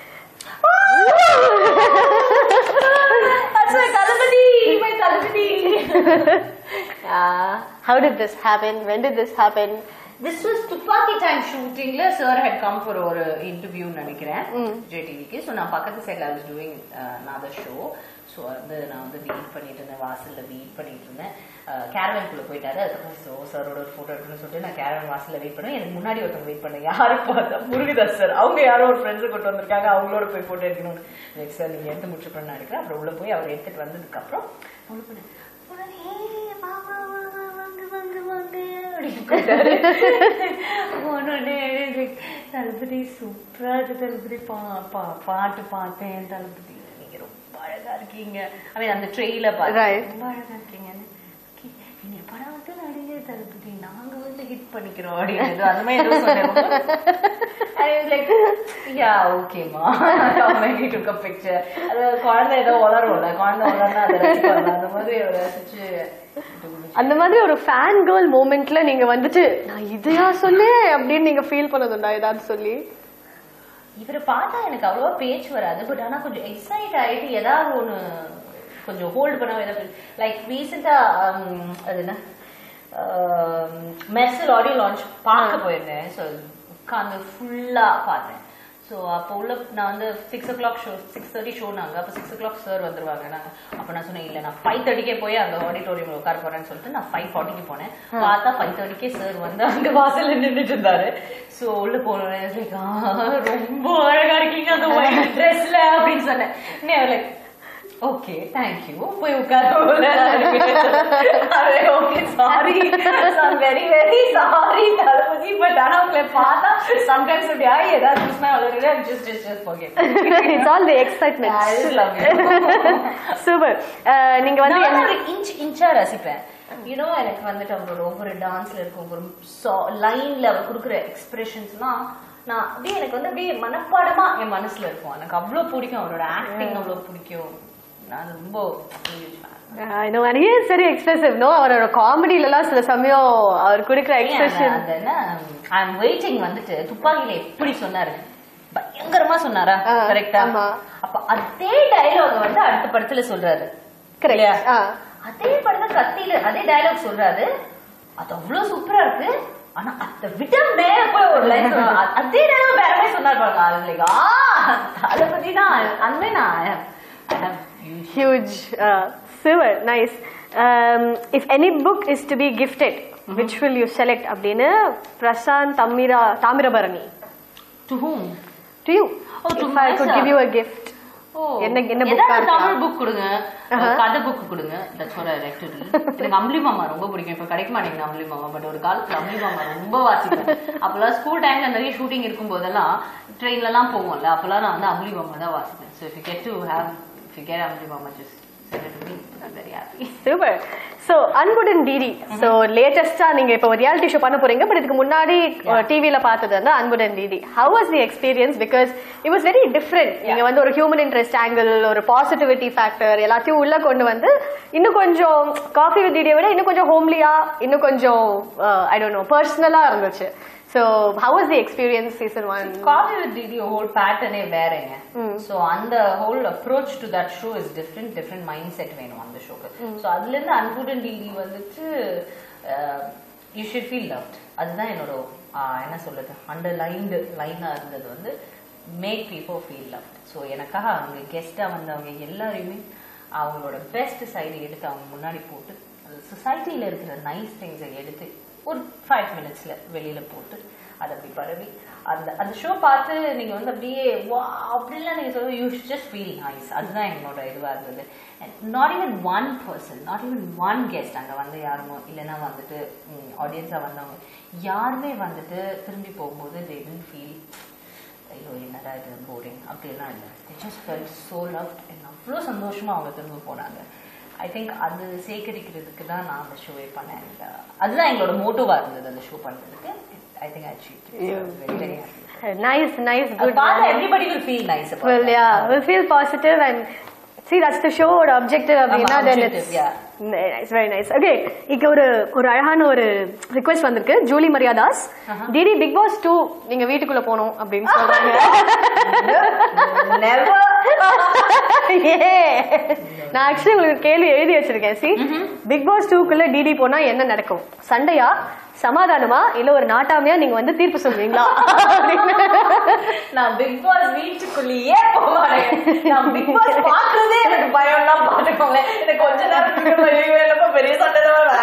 C: That's my Thalapathy my Thalapathy Yeah.
A: How did this happen? When did this happen?
C: This was Thuppakki time ஷூட்டிங்ல சார் ஹெட் கம் ஃபார் ஒரு இன்டர்வியூ நினைக்கிறேன் ஜேடிவிக்கு ஸோ நான் பக்கத்து சைடில் I was doing another show so வந்து நான் வந்து வெயிட் பண்ணிட்டு இருந்தேன் வாசல்ல வெயிட் பண்ணிட்டு இருந்தேன் கேரவனுக்குள்ள போயிட்டாரு அதுக்கப்புறம் ஸோ சாரோட ஒரு ஃபோட்டோ எடுக்கணும்னு சொல்லிட்டு நான் கேரவன் வாசல்ல வெயிட் பண்ணேன் எனக்கு முன்னாடி ஒருத்தவங்க வெயிட் பண்ணேன் யாரு பார்த்தா முருகதாஸ் சார் அவங்க யாரோ ஒரு ஃப்ரெண்ட்ஸ் கொண்டு வந்திருக்காங்க அவங்களோட போய் ஃபோட்டோ எடுக்கணும்னு நெக்ஸ்ட் சார் நீங்க எடுத்து முடிச்சுப்பேன் நினைக்கிறேன் அப்புறம் உள்ள போய் அவர் எடுத்துட்டு வந்ததுக்கு அப்புறம் உள்ள போனேன் உடனே, "ஏய், வா, வா, வா, வா, வாங்க, வாங்க, வாங்க," அப்படின்னு கூப்பிட்டாரு. உடனே like, தளபதி சூப்பரா இருக்கு தளபதி பா பா பாட்டு பார்த்தேன் தளபதி நீங்க ரொம்ப அழகா இருக்கீங்க ஐ மீன் அந்த ட்ரெயில
A: Right.
C: பார்த்தேன் ரொம்ப அழகா இருக்கீங்க Okay, நீங்க படம் வந்து நடிகர் தளபதி நாங்க வந்து ஹிட் பண்ணிக்கிறோம் அப்படின்னு அந்த மாதிரி ஏதோ சொன்னேன் I was like, yeah, okay, ma. Come and we took a picture. அது குழந்தை ஏதோ வளரும்ல குழந்தை வளர்னா அதை ரசிப்பாங்க அந்த மாதிரி ஒரு ரசிச்சு
A: அந்த மாதிரி ஒரு ஃபேன் கேர்ள் மூமெண்ட்ல நீங்க வந்துட்டு நான் இதையா சொல்லு அப்படின்னு நீங்க ஃபீல் பண்ணதுண்டா ஏதாவது சொல்லி
C: இவரை பார்த்தா எனக்கு அவ்வளவா பேச்சு வராது பட் ஆனா கொஞ்சம் எக்ஸைட் ஆயிட்டு ஏதாவது ஒண்ணு கொஞ்சம் ஹோல்ட் பண்ண ஏதாவது லைக் ரீசெண்டா அது என்ன மெர்சல் ஆடியோ லான்ச் பார்க்க போயிருந்தேன் ஸோ உட்காந்து ஃபுல்லா பார்த்தேன் ஸோ அப்போ உள்ள நான் வந்து six o'clock show six thirty show நாங்கள் அப்போ சிக்ஸ் ஓ கிளாக் சார் வந்துருவாங்க நாங்கள் அப்போ நான் சொன்னேன் இல்லை நான் ஃபைவ் தேர்ட்டிக்கே போய் அந்த ஆடிட்டோரியம்ல உட்கார போறேன்னு சொல்லிட்டு நான் ஃபைவ் ஃபார்ட்டிக்கு போனேன் பார்த்தா ஃபைவ் தேர்ட்டிக்கே சார் வந்து அங்க வாசல்ல நின்றுட்டு இருந்தாரு ஸோ உள்ள போனேன் like, "ஆ, ரொம்ப அழகா இருக்கீங்க அந்த ஒயிட் ட்ரெஸ்ல அப்படின்னு சொன்னேன் லைக் ஓகே தேங்க்யூ போய் உட்கார okay sorry very very sorry Thalapathy but ஆனா உங்களை பார்த்தா சம்டைம்ஸ் அப்படி ஆகி ஏதாவது மிஸ் வளருது just just just okay
A: it's all the excitement super நீங்க வந்து
C: நான்
A: என்ன-
C: ஒரு இன்ச் இன்ச்சா ரசிப்பேன் யூனோ எனக்கு வந்துட்டு அவரோட ஒவ்வொரு டான்ஸ்ல இருக்க ஒவ்வொரு லைன்ல அவர் கொடுக்குற எக்ஸ்பிரஷன்ஸ்லாம் நான் அப்படியே எனக்கு வந்து அப்படியே மனப்பாடமா என் மனசுல இருக்கும் எனக்கு அவ்வளவு பிடிக்கும் அவரோட ஆக்டிங் அவ்வளவு பிடிக்கும் நான் ரொம்ப huge fan.
A: I know, and he is very expressive, no? அவரோட காமெடியில எல்லாம் சில சமயம் அவர் கொடுக்குற
C: ஏன் அந்த-
A: எக்ஸ்பிரஷன்
C: அந்த என்ன ஐம் வெயிட்டிங் வந்துட்டு துப்பாக்கியில எப்படி சொன்னாரு பயங்கரமா சொன்னாரா
A: ஆ,
C: கரெக்டா
A: ஆமா.
C: அப்ப அதே டயலாக் வந்து அடுத்த படத்துல சொல்றாரு
A: கரெக்ட்
C: இல்லையா? அதே படத்துல கத்தியில அதே டயலாக் சொல்றாரு அது அவ்வளவு சூப்பரா இருக்கு ஆனா அத விட மேல போய் ஒரு லைன் அதே டயலாக் வேற மாதிரி சொன்னார் பாருங்க அது like, ஆ தளபதி தான் அந்த மாதிரி நான் I have- I have huge
A: huge uh, super nice um, if any book is to be gifted which will you select அப்படின்னு Prashanth தமிரா Thamirabarani
C: to whom
A: to you
C: Oh, to
A: if I could
C: myself.
A: give you a gift என்ன என்ன
C: ஏதாவது
A: புக்கா
C: Tamil book கொடுங்க கதை book கொடுங்க that's what I like to எனக்கு அம்பளி மாமா ரொம்ப பிடிக்கும் இப்ப கிடைக்க மாட்டேங்குது அம்பளி மாமா பட் ஒரு காலத்துல அம்பளி மாமா ரொம்ப வாசிப்பேன் அப்பெல்லாம் ஸ்கூல் டைம்ல நிறைய ஷூட்டிங் இருக்கும் போதெல்லாம் ட்ரெயின்ல எல்லாம் போவோம்ல அப்பெல்லாம் நான் வந்து அம்பளி மாமா தான் வாசிப்பேன் so if you get to have if you get Ambuli Mama just send it to me I'm very happy
A: super so Anbudan DD so லேட்டஸ்டா நீங்க இப்போ ரியாலிட்டி ஷோ பண்ண போறீங்க பட் இதுக்கு முன்னாடி டிவில பார்த்தது வந்து Anbudan DD how was the experience because it was very different நீங்க வந்து ஒரு ஹியூமன் இன்ட்ரெஸ்ட் ஆங்கிள் ஒரு பாசிட்டிவிட்டி ஃபேக்டர் எல்லாத்தையும் உள்ள கொண்டு வந்து இன்னும் கொஞ்சம் காஃபி வித் டிடியை விட இன்னும் கொஞ்சம் ஹோம்லியா இன்னும் கொஞ்சம் ஐ டோன்ட் நோ பர்சனலா இருந்துச்சு so how was the experience season one
C: coffee with DD whole பேட்டர்னே வேறங்க சோ அந்த whole approach to that show is different different mind set வேணும் அந்த ஷோக்கு சோ அதுல இருந்து அன்புடன் டிடி வந்துட்டு யூ ஷுட் ஃபீல் லவ்ட் அதுதான் என்னோட ஆஹ், என்ன சொல்றது அண்டர்லைன்டு லைனா இருந்தது வந்து make people feel loved so எனக்காக அவங்க கெஸ்டா வந்தவங்க எல்லாரையுமே அவங்களோட பெஸ்ட் சைடு எடுத்து அவங்க முன்னாடி போட்டு சொசைட்டில இருக்கிற நைஸ் திங்ஸை எடுத்து ஒரு ஃபைவ் மினிட்ஸ்ல வெளியில போட்டு அதை அப்படி பரவி அந்த அந்த ஷோ பார்த்து நீங்க வந்து அப்படியே வா அப்படிலாம் நீங்க சொல்ல யூ ஜஸ்ட் ஃபீல் நைஸ் அதுதான் என்னோட இதுவா இருந்தது not even one person not even one guest அங்க வந்து யாருமோ இல்லைன்னா வந்துட்டு ஆடியன்ஸா வந்தவங்க யாருமே வந்துட்டு திரும்பி போகும்போது தே வில் ஃபீல் ஐயோ என்னடா இது போரிங் அப்படிலாம் இல்லை just felt so love and அவ்வளோ சந்தோஷமா அவங்க திரும்ப போனாங்க ஐ திங்க் அது சேகரிக்கிறதுக்கு தான் நான் அந்த ஷோவே பண்ணேன் And, uh, அதுதான் எங்களோட மோட்டோவா இருந்தது அந்த ஷோ பண்றதுக்கு I think I very very
A: nice nice good
C: பார்த்தா everybody will feel nice
A: Well, yeah, we'll feel positive and see that's the show or objective அப்படின்னா
C: ஆமா,
A: then
C: objective,
A: it's
C: yeah.
A: very nice, very nice. Okay, இங்க ஒரு ஒரு அழகான ஒரு request வந்திருக்கு Julie Mariyadas DD big boss two நீங்க வீட்டுக்குள்ள போகணும் அப்படின்னு சொல்றாங்க Yeah. நான் ஆக்சுவலி உங்களுக்கு ஒரு கேள்வி எழுதி வச்சிருக்கேன் சி பிக் பாஸ் டூக்குள்ள டிடி போனா என்ன நடக்கும் சண்டையா சமாதானமா இல்ல ஒரு நாட்டாமையா நீங்க வந்து தீர்ப்பு சொல்றீங்களா அப்படின்னு.
C: நான் பிக் பாஸ் வீட்டுக்குள்ளேயே போவானே நான் பிக் பாஸ் பாக்குறதே எனக்கு பயம் எல்லாம் பாத்துக்கோங்களேன் எனக்கு கொஞ்ச நேரம் வெளியே பெரிய சண்டை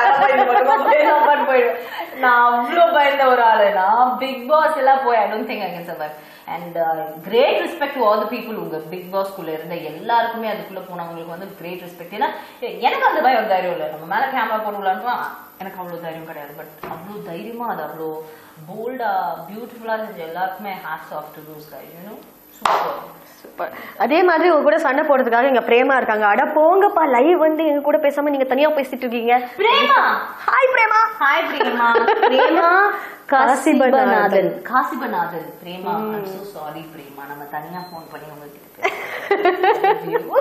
C: தான் போயிடும் நான் அவ்வளவு பயந்த ஒரு ஆளு நான் பிக் பாஸ் எல்லாம் போய் I don't think I can survive and great respect to all the people உங்க பிக் பாஸ் குள்ள இருந்த எல்லாருக்குமே அதுக்குள்ள போனவங்களுக்கு வந்து கிரேட் ரெஸ்பெக்ட் ஏன்னா எனக்கு அந்த பயம் தைரியம் இல்லை நம்ம மேல கேமரா போட்டுலான்னு எனக்கு அவ்வளவு தைரியம் கிடையாது பட் அவ்வளவு தைரியமா அது அவ்வளோ போல்டா பியூட்டிஃபுல்லா செஞ்ச எல்லாருக்குமே hats off to those guy you know super
A: super அதே மாதிரி உங்க கூட சண்டை போடுறதுக்காக இங்க பிரேமா இருக்காங்க அட போங்கப்பா லைவ் வந்து எங்க கூட பேசாம நீங்க தனியா பேசிட்டு இருக்கீங்க
C: Prema
A: hi Prema
C: hi Prema Prema
A: Kasipanathan.
C: Kasipanathan Kasipanathan Prema I'm so sorry Prema நம்ம தனியா ஃபோன் பண்ணி உங்ககிட்ட பேசுறோம்.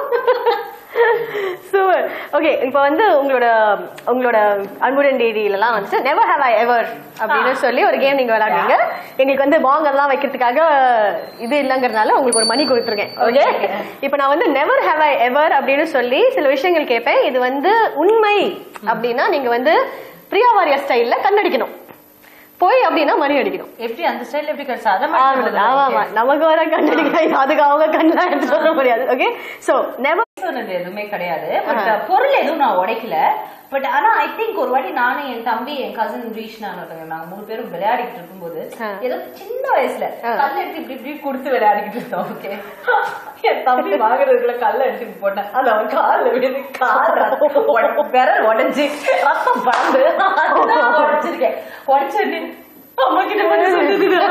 A: சூப்பர் ஓகே இப்போ வந்து உங்களோட உங்களோட அன்புடன் டிடிலலாம் வந்துட்டு நெவர் ஹேவ் ஐ எவர் அப்படின்னு சொல்லி ஒரு கேம் நீங்க விளையாடுவீங்க எங்களுக்கு வந்து பாங் எல்லாம் வைக்கிறதுக்காக இது இல்லைங்கிறதுனால உங்களுக்கு ஒரு மணி கொடுத்துருக்கேன் ஓகே இப்போ நான் வந்து நெவர் ஹேவ் ஐ எவர் அப்படின்னு சொல்லி சில விஷயங்கள் கேட்பேன் இது வந்து உண்மை அப்படின்னா நீங்க வந்து பிரியா வாரியா ஸ்டைல்ல கண்ணடிக்கணும் போய் அப்படின்னா மணி அடிக்கணும்
C: எப்படி அந்த ஸ்டைல் எப்படி கிடைச்சா அதை
A: ஆமா
C: மட்டும்
A: ஆமா ஆமா நமக்கு வர கண்ணடிக்க அதுக்கு அவங்க கண்ணெல்லாம் எடுத்து சொல்ல முடியாது ஓகே சோ நெவர்
C: சொன்னது எதுவுமே கிடையாது பட் பொருள் எதுவும் நான் உடைக்கல பட் ஆனா ஐ திங்க் ஒரு வாட்டி நானும் என் தம்பி என் கசின் ரீஷ் நான் நாங்க மூணு பேரும் விளையாடிக்கிட்டு இருக்கும்போது
A: ஆ.
C: ஏதோ சின்ன வயசுல கல் எடுத்து இப்படி இப்படி கொடுத்து விளையாடிக்கிட்டு இருந்தோம் ஓகே என் தம்பி வாங்குறதுக்குள்ள கல்ல எடுத்து போட்டேன் அது அவன் கால்ல விழுந்து கால் ரத்தம் உட- விரல் உடைஞ்சு ரத்தம் பறந்து அதுதான் உடைச்சிருக்கேன் உடைச்சு அம்மா கிட்ட வந்து சொல்லுதுடா.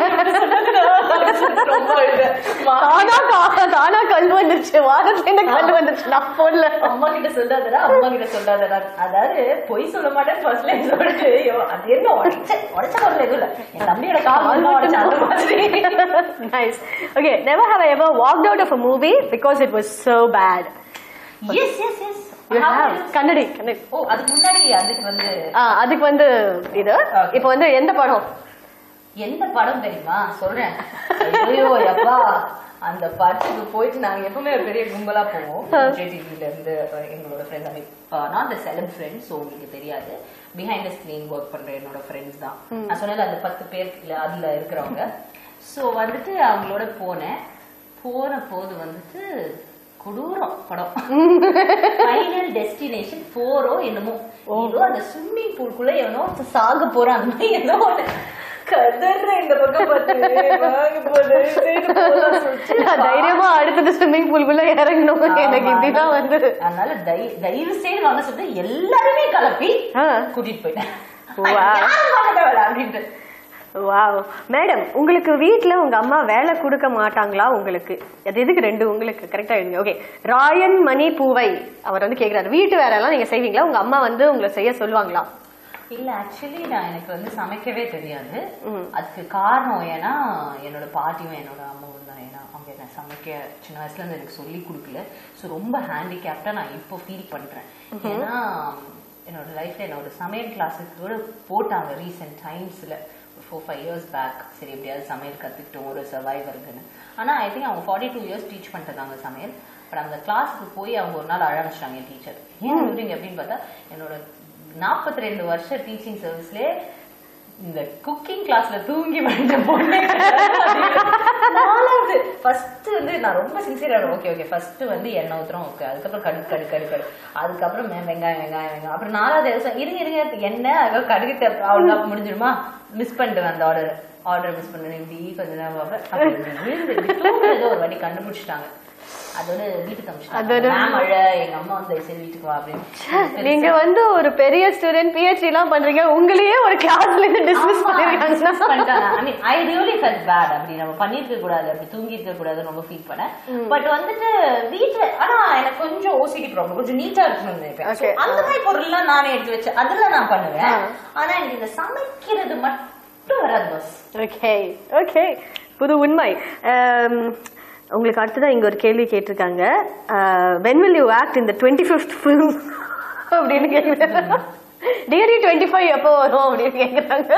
C: சொல்லுதுடா. ரொம்ப இது.
A: தானா கா- தானா கல் வந்துருச்சு வாரத்துல என்ன கல் வந்துருச்சு நான் போடல
C: அம்மா கிட்ட சொல்லாதடா அம்மா கிட்ட சொல்லாதடா அதாவது பொய் சொல்ல மாட்டேன் ஃபர்ஸ்ட்ல சொல்லிட்டு ஐயோ, அது என்ன உடைச்ச உடைச்ச பொருள் எதுவும் இல்ல என் தம்பியோட கால் மட்டும் உடைச்ச அந்த மாதிரி
A: nice okay never have i ever walked out of a movie because it was so bad
C: yes yes yes
A: you have கண்ணடி கண்ணடி
C: ஓ அதுக்கு முன்னாடி அதுக்கு வந்து
A: ஆ, அதுக்கு வந்து இது
C: Okay.
A: இப்போ வந்து எந்த படம்
C: எந்த படம் தெரியுமா சொல்றேன் ஐயோ அப்பா அந்த படத்துக்கு போயிட்டு நாங்க எப்பவுமே ஒரு பெரிய கும்பலா போவோம் விஜய் டிவில இருந்து அஹ், எங்களோட ஃப்ரெண்ட் நான் த செலப் ஃப்ரெண்ட்ஸ் ஸோ உங்களுக்கு தெரியாது பிஹைண்ட் த ஸ்க்ரீன் ஒர்க் பண்ற என்னோட ஃப்ரெண்ட்ஸ் தான் நான் சொன்னது அந்த பத்து பேர் இல்ல, அதுல இருக்கிறவங்க ஸோ வந்துட்டு அவங்களோட போனேன் போன போது வந்துட்டு கொடூரம் படம் ஃபைனல் டெஸ்டினேஷன் போரோ என்னமோ ஏதோ அந்த ஸ்விம்மிங் பூல்குள்ள எவனோ ஒருத்தன் சாக போறான் அந்த மாதிரி ஏதோ ஒண்ணு கதற இந்த பக்கம் பார்த்து வாங்க போது சைடு போலாம் சொல்லிட்டு
A: நான் தைரியமா அடுத்தது ஸ்விம்மிங் பூல்குள்ள இறங்கணும் எனக்கு இப்படிதான் வந்து
C: அதனால தய- தயவு செய்து வாங்க சொல்லிட்டு எல்லாருமே கலப்பி
A: ஆ.
C: கூட்டிட்டு போயிட்டேன்
A: Wow.
C: யாரும் வாங்க தேவையில்ல அப்படின்ட்டு
A: வாவ் மேடம் உங்களுக்கு வீட்ல உங்க அம்மா வேலை கொடுக்க மாட்டாங்களா உங்களுக்கு அது எதுக்கு ரெண்டு உங்களுக்கு கரெக்டா எழுதுங்க ஓகே ராயன் மணி பூவை அவர் வந்து கேக்குறாரு வீட்டு வேலை எல்லாம் நீங்க செய்வீங்களா உங்க அம்மா வந்து உங்களை செய்ய சொல்லுவாங்களா
C: இல்ல ஆக்சுவலி நான் எனக்கு வந்து சமைக்கவே தெரியாது அதுக்கு காரணம் ஏன்னா என்னோட பாட்டியும் என்னோட அம்மாவும் தான் ஏன்னா அவங்க என்ன சமைக்க சின்ன வயசுல இருந்து எனக்கு சொல்லி கொடுக்கல ஸோ ரொம்ப ஹேண்டிகேப்டா நான் இப்போ ஃபீல் பண்றேன் ஏன்னா என்னோட லைஃப்ல என்னோட சமையல் கிளாஸுக்கு கூட போட்டாங்க ரீசெண்ட் டைம்ஸ்ல ஃபோர் ஃபைவ் இயர்ஸ் பேக் சரி எப்படியாவது சமையல் கத்துக்கிட்டோம் ஒரு சர்வைவருக்குன்னு ஆனா ஐ திங்க் அவங்க ஃபார்ட்டி டூ இயர்ஸ் டீச் பண்ணிட்டு சமையல் பட் அந்த கிளாஸுக்கு போய் அவங்க ஒரு நாள் ஆரம்பிச்சிட்டாங்க என் டீச்சர் ஏன் சொல்றீங்க அப்படின்னு பார்த்தா என்னோட நாற்பத்தி ரெண்டு வருஷம் டீச்சிங் சர்வீஸ்ல இந்த குக்கிங் கிளாஸ்ல தூங்கி வந்த பொண்ணு நாலாவது ஃபர்ஸ்ட் வந்து நான் ரொம்ப சின்சியரா ஓகே ஓகே ஃபர்ஸ்ட் வந்து எண்ணெய் ஊத்துறோம் ஓகே அதுக்கப்புறம் கடுகு கடுகு கடுகு கடுகு அதுக்கப்புறம் மே- வெங்காயம் வெங்காயம் வெங்காயம் அப்புறம் நாலாவது ദിവസം இருங்க இருங்க எண்ணெய் அதுக்கப்புறம் கடுகு தேவை அவ்வளோ முடிஞ்சிருமா மிஸ் பண்ணிட்டு அந்த ஆர்டர் ஆர்டர் மிஸ் பண்ணேன் இப்படி கொஞ்ச நேரம் அப்புறம் அப்புறம் இப்படி விழுந்து இப்படி தூங்குறதோ ஒரு வாட்டி கண்டுபிடிச்சிட்டாங்க அதோட வீட்டுக்கு
A: அதோட-
C: அமிச்சிட்டாங்க மேம் அழ எங்க அம்மா வந்து சரி வீட்டுக்கு வா அப்படின்னு
A: நீங்க வந்து ஒரு பெரிய ஸ்டூடெண்ட் பிஹெச்டி எல்லாம் பண்றீங்க உங்களையே ஒரு கிளாஸ்ல இருந்து டிஸ்மிஸ் பண்ணிருக்காங்க
C: ஐ ரியலி ஃபெல் பேட் அப்படி நம்ம பண்ணிருக்க கூடாது அப்படி தூங்கி இருக்க கூடாதுன்னு ரொம்ப ஃபீல் பண்ணேன் பட் வந்துட்டு வீட்ல ஆனா எனக்கு கொஞ்சம் ஓசிடி ப்ராப்ளம் கொஞ்சம் நீட்டா இருக்கணும்னு நினைப்பேன் So,
A: Okay.
C: அந்த மாதிரி பொருள்லாம் நானே எடுத்து வச்சு அதெல்லாம் நான் பண்ணுவேன் ஆனா எனக்கு இந்த சமைக்கிறது மட்டும் வராது பஸ்
A: ஓகே ஓகே புது உண்மை Um, உங்களுக்கு அடுத்ததா இங்க ஒரு கேள்வி கேட்டிருக்காங்க வென் வில் யூ ஆக்ட் இந்த டுவெண்ட்டி ஃபிஃப்த் ஃபிலிம் அப்படின்னு கேட்குறாங்க டிகிரி டுவெண்ட்டி ஃபைவ் எப்போ வரும் அப்படின்னு கேட்குறாங்க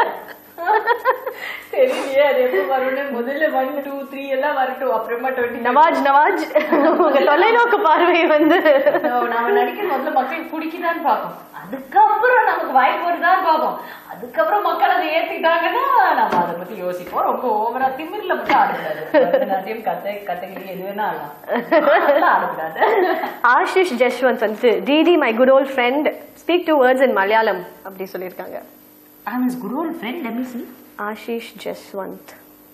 C: தெரியலையே அது எப்போ வரும்னு முதல்ல ஒன் டூ த்ரீ எல்லாம் வரட்டும் அப்புறமா டுவெண்ட்டி
A: நவாஜ் நவாஜ் உங்க தொலைநோக்கு பார்வை வந்து
C: நாம நடிக்கிற முதல்ல மக்களுக்கு பிடிக்குதான்னு பார்ப்போம் அதுக்கப்புறம் நமக்கு வாய்ப்பு வருதான்னு பார்ப்போம் அதுக்கப்புறம் மக்கள் அதை ஏத்துக்கிட்டாங்கன்னா நம்ம அதை பத்தி யோசிப்போம் ரொம்ப ஓவரா திமிர்ல மட்டும் ஆடக்கூடாது பரதநாட்டியம் கத்தை கத்தைகளி எது வேணா ஆடலாம் அதெல்லாம் ஆடக்கூடாது
A: ஆஷிஷ் ஜஷ்வந்த் வந்து DD my good old friend speak two words in Malayalam அப்படி சொல்லியிருக்காங்க
C: I'm his good old friend, let me see.
A: Ashish Jaswanth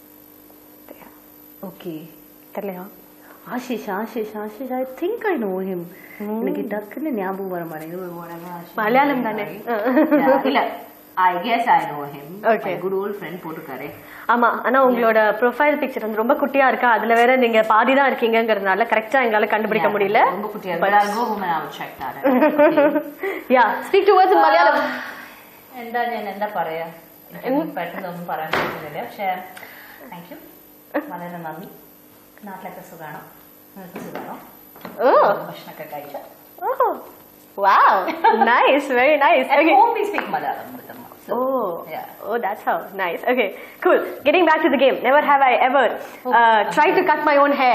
C: Okay.
A: தெரியலையா
C: Ashish Ashish Ashish I think I know him எனக்கு டக்குன்னு ஞாபகம் வர மாட்டேங்குது
A: மலையாளம் தானே
C: இல்ல I guess I know him
A: Okay.
C: Good old friend போட்டுக்காரு
A: ஆமா ஆனா உங்களோட ப்ரொஃபைல் பிக்சர் வந்து ரொம்ப குட்டியா இருக்கா அதுல வேற நீங்க பாதி தான் இருக்கீங்கங்கறதுனால கரெக்டா எங்களால கண்டுபிடிக்க முடியல
C: ரொம்ப குட்டியா இருக்கு. But I'll go home and I'll check that out.
A: Yeah speak two words in Malayalam
C: എന്താ ഞാൻ എന്താ പറയാ എനിക്ക് പെട്ടെന്നൊന്നും പറയാൻ പറ്റുന്നില്ല പക്ഷെ താങ്ക് യു വളരെ നന്ദി നാട്ടിലൊക്കെ സുഖാണോ നിങ്ങൾക്ക് സുഖാണോ
A: ഓ
C: ഭക്ഷണമൊക്കെ കഴിച്ച
A: ഓ wow nice very nice okay
C: home we speak Malayalam ഇവിടുത്തെ അമ്മ. So,
A: Oh,
C: yeah.
A: oh, that's how nice. Okay, cool. Getting back to the game. Never have I ever uh, tried to cut my own hair.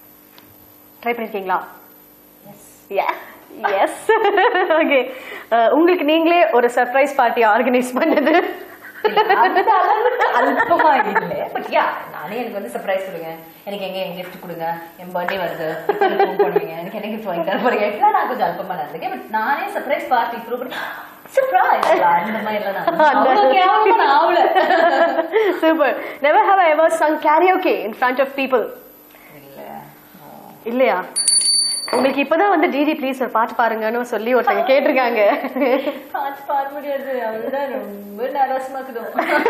A: Try பண்ணிருக்கீங்களா
C: Yes.
A: Yeah. Yes. okay. Uh, உங்களுக்கு நீங்களே ஒரு surprise party organise பண்ணது
C: இல்ல, அந்த அளவுக்கு அல்பமா இல்ல but yeah நானே எனக்கு வந்து சர்ப்ரைஸ் கொடுங்க எனக்கு எங்க என் கிஃப்ட் கொடுங்க என் பர்த்டே வருது ஃபோன் பண்ணுவீங்க எனக்கு என்ன கிஃப்ட் வாங்கி தர போறீங்க எல்லாம் நான் கொஞ்சம் அல்பமா நடந்திருக்கேன் பட் நானே சர்ப்ரைஸ் பார்ட்டி த்ரூ பண்ணி சர்ப்ரைஸ் அந்த மாதிரி எல்லாம் நான் அவ்வளவு கேவலமா நான் ஆகல
A: super never have I ever sung karaoke in front of people
C: இல்ல
A: இல்லையா உங்களுக்கு இப்பதான் வந்து டிடி ப்ளீஸ் ஒரு பாட்டு பாருங்கன்னு சொல்லி ஒருத்தங்க கேட்டிருக்காங்க
C: பாட்டு பாட முடியாது அவள்தான் ரொம்ப நரசமாக்குதோ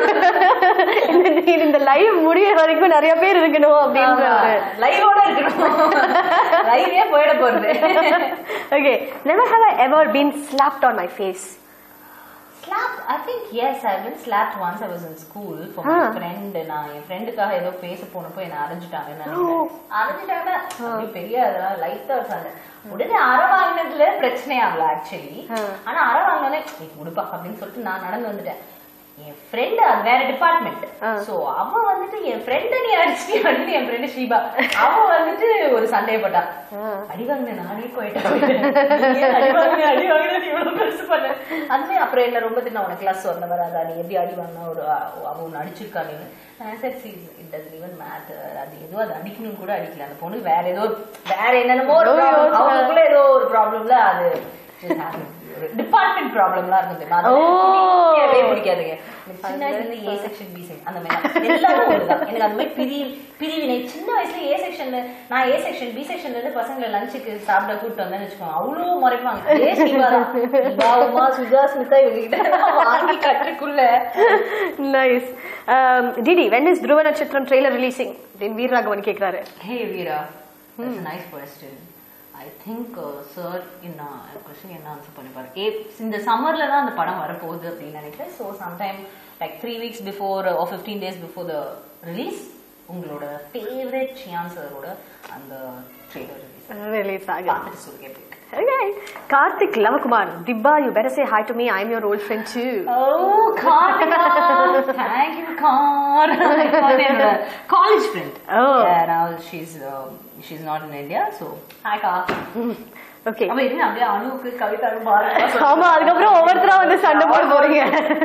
A: இந்த இந்த லைவ் முடிய வரைக்கும் நிறைய பேர் இருக்கணும் அப்படின்ற ஒரு
C: லைவோட இருக்கணும் லைவே போயிட போறது
A: okay never have I ever been slapped on my face
C: Slap, I think yes, I've been slapped once. I was in school for my friend. நான் என் ஃப்ரெண்டுக்காக ஏதோ பேச போனப்போ என்ன அரைஞ்சிட்டாங்கன்னு நினைக்கிறேன். அரைஞ்சிட்டாங்க அப்படி பெரிய அதெல்லாம் லைட்டா சண்டை உடனே அரை வாங்கினதுல பிரச்சனை ஆகல ஆக்சுவலி ஆனா அரை வாங்கினோடனே நீ கொடுப்பா அப்படின்னு சொல்லிட்டு நான் நடந்து வந்துட்டேன் என் ஃப்ரெண்டு அது வேற டிபார்ட்மெண்ட் சோ அவ வந்துட்டு என் ஃப்ரெண்ட நீ அடிச்சு அப்படின்னு என் ஃப்ரெண்டு ஷீபா அவ வந்துட்டு ஒரு சண்டையை போட்டா அடி வாங்கின நானே போயிட்டேன் நீ ஏன் அடி வாங்கின அடி வாங்கின நீ இவ்வளவு பெருசு பண்ண அதுவே அப்புறம் என்ன ரொம்ப தின்ன உனக்கு கிளாஸ் சொன்ன வராதா நீ எப்படி அடி வாங்கினா ஒரு அ- அவ ஒன்று அடிச்சிருக்கா நீ சரி see it doesn't even matter அது ஏதோ அது அடிக்கணும் கூட அடிக்கல அந்த பொண்ணு வேற ஏதோ வேற என்னென்னமோ ஒரு
A: ஏதோ
C: problem.
A: யோசனை.
C: அவங்களுக்குள்ள ஏதோ ஒரு ப்ராப்ளம்ல அது டிபார்ட்மெண்ட் ப்ராப்ளம்லாம் இருக்குது தெரியுமா? அது
A: ஓ.
C: பிடிக்கவே பிடிக்காதுங்க எனக்கு சின்ன வயசுல இருந்து ஏ செக்ஷன் பி செக்ஷன் அந்த மாதிரி எல்லாரும் ஒண்ணுதான். எனக்கு அந்த மாதிரி பிரி பிரிவினை சின்ன வயசுல ஏ செக்ஷன்ல நான் ஏ செக்ஷன் பி செக்ஷன்ல இருந்து பசங்களை லஞ்சுக்கு சாப்பிட கூப்பிட்டு வந்தேன்னு வச்சுக்கோங்க அவ்வளவு முறைப்பாங்க ஏ சிவா தான். சிவா, உமா சுஜா ஸ்மிதா இவங்க கிட்ட எல்லாம் வாங்கி கட்டுக்குள்ள
A: நைஸ் டிடி வென் இஸ் துருவ நட்சத்திரம் ட்ரெய்லர் ரிலீசிங் அப்படின்னு வீரராகவன் கேக்குறாரு
C: hey Veera that's a nice question I think sir என்ன கொஸ்டின் என்ன ஆன்சர் பண்ணிப்பாரு ஏ இந்த சம்மர்ல தான் அந்த படம் வரப்போகுது அப்படின்னு நினைக்கிறேன் so sometime like three weeks before or fifteen days before the release உங்களோட ஃபேவரட் ஷியான் சாரோட அந்த ட்ரெய்லர் ரிலீஸ்
A: ரிலீஸ் ஆகுது
C: பார்த்துட்டு சொல்லுங்க எப்படி இருக்கு.
A: Okay. Karthik Lavakumar, Dibba, you better say hi to me. I'm your old friend too.
C: Oh, Kartika! Thank you, Kar. என்னோட college friend
A: Oh.
C: now she's um, she's not in India, so hi, Kar.
A: Okay.
C: அப்ப இது அப்படியே அணுவுக்கு கவிதாவும் பாரதிக்கும்
A: ஆமா அதுக்கப்புறம் ஒவ்வொருத்தரா வந்து சண்டை போட போறீங்க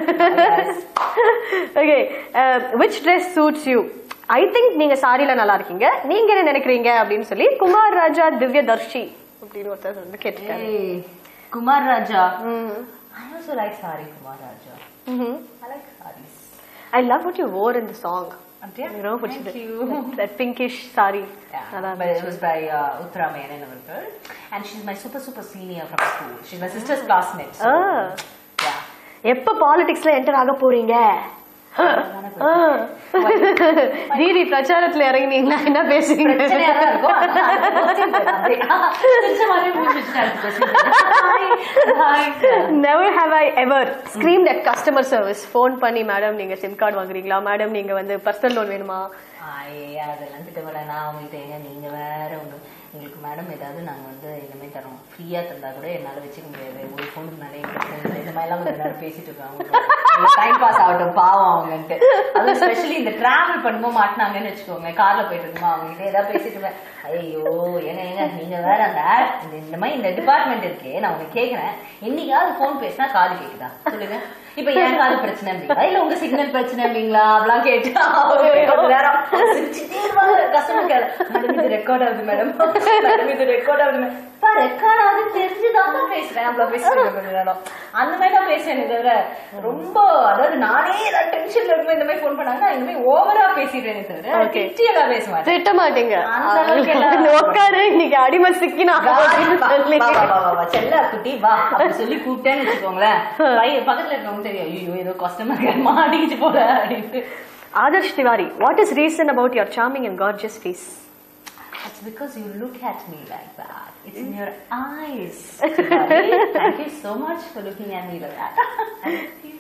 A: okay which dress suits you I think நீங்க சாரில நல்லா இருக்கீங்க நீங்க என்ன நினைக்கிறீங்க அப்படின்னு சொல்லி குமார் ராஜா திவ்ய தர்ஷி அப்படின்னு ஒருத்தர் வந்து கேட்டிருக்காரு
C: Hey, Kumar Raja I also like sari Kumar Raja. I like saris.
A: I love what you wore in the song
C: அப்படியா?
A: ரொம்ப
C: Thank
A: பிடிச்சது
C: you.
A: That pinkish sari
C: Yeah, but it was by uh, Uttara Menon அவர்கள். And she's my super super senior from school. She's my sister's classmate. So,
A: Ah.
C: yeah.
A: எப்ப பாலிடிக்ஸ்ல enter ஆக போறீங்க தீதி பிரச்சாரத்துல இறங்குனீங்கன்னா என்ன பேசுவீங்க
C: பிரச்சனையா தான் இருக்கும். ஆனா அந்த question தெரியல. அப்படியே. தெரிஞ்ச மாதிரி மூஞ்சி வச்சுட்டு அடுத்த question தெரியல. Hi. Hi.
A: Never have I ever scream at customer service phone பண்ணி மேடம் நீங்க சிம் கார்டு வாங்குறீங்களா மேடம் நீங்க வந்து பர்சனல் லோன் வேணுமா
C: ஐய, அதெல்லாம் திட்ட வரேன் நான் அவங்கள்ட்ட ஏங்க நீங்க வேற உங்க உங்களுக்கு மேடம் ஏதாவது நாங்க வந்து இந்த மாதிரி தரோம் ஃப்ரீயா தந்தா கூட என்னால வச்சுக்க முடியாது ஒரு ஃபோனுக்கு நிறைய பிரச்சனை இந்த மாதிரி எல்லாம் கொஞ்சம் நேரம் பேசிட்டு இருக்காங்க டைம் பாஸ் ஆகட்டும் பாவம் அவங்கன்ட்டு அது ஸ்பெஷலி இந்த டிராவல் பண்ணும்போது மாட்டினாங்கன்னு வச்சுக்கோங்க கார்ல போயிட்டு இருக்கோம் அவங்க கிட்ட ஏதாவது பேசிட்டு இருப்பேன் ஐயோ ஏங்க ஏங்க நீங்க வேற அந்த ad, இந்த இந்த மாதிரி இந்த டிபார்ட்மெண்ட் இருக்கே நான் உங்க கேக்குறேன் என்னைக்காவது ஃபோன் பேசினா காது கேக்குதா சொல்லுங்க இப்ப ஏன் காது பிரச்சனை அப்படிங்களா இல்ல உங்க சிக்னல் பிரச்சனை அப்படிங்களா அப்படிலாம் கேட்டு அவங்க கொஞ்ச நேரம் சிரிச்சுட்டே இருப்பாங்க கஸ்டமர் கேர் மேடம் இது ரெக்கார்ட் ஆகுது மேடம் மேடம் இது ரெக்கார்ட் ஆகுது மேடம் ரெக்கார்ட் ஆகுது தெரிஞ்சுதான் தான் பேசுறேன் அவ்வளவு பேசுறேன் கொஞ்ச நேரம் அந்த மாதிரி தான் பேசுறேன் தவிர ரொம்ப அதாவது நானே ஏதாவது டென்ஷன்ல இருக்கும் இந்த மாதிரி ஃபோன் பண்ணாங்கன்னா இந்த மாதிரி ஓவரா பேசிடுறேனே தவிர
A: Okay.
C: திட்டி எல்லாம் பேச மாட்டேன்
A: திட்ட மாட்டீங்க
C: அந்த அளவுக்கு எல்லாம்
A: உட்காரு இன்னைக்கு அடிமை சிக்கினா அப்படின்னு சொல்லி.
C: வா, வா, வா, வா, செல்ல குட்டி வா அப்படி சொல்லி கூப்பிட்டேன்னு வச்சுக்கோங்களேன் பை- பக்கத்துல இருக்கவங்க தெரியும் ஐயோ ஏதோ கஸ்டமர் கேர் மாட்டிக்கிச்சு போல அப்படின்ட்டு
A: Adarsh Tiwari what is reason about your charming and gorgeous face
C: It's because you look at me like that. It's in your eyes. Shivani. Thank you so much for looking at me like that. Thank you.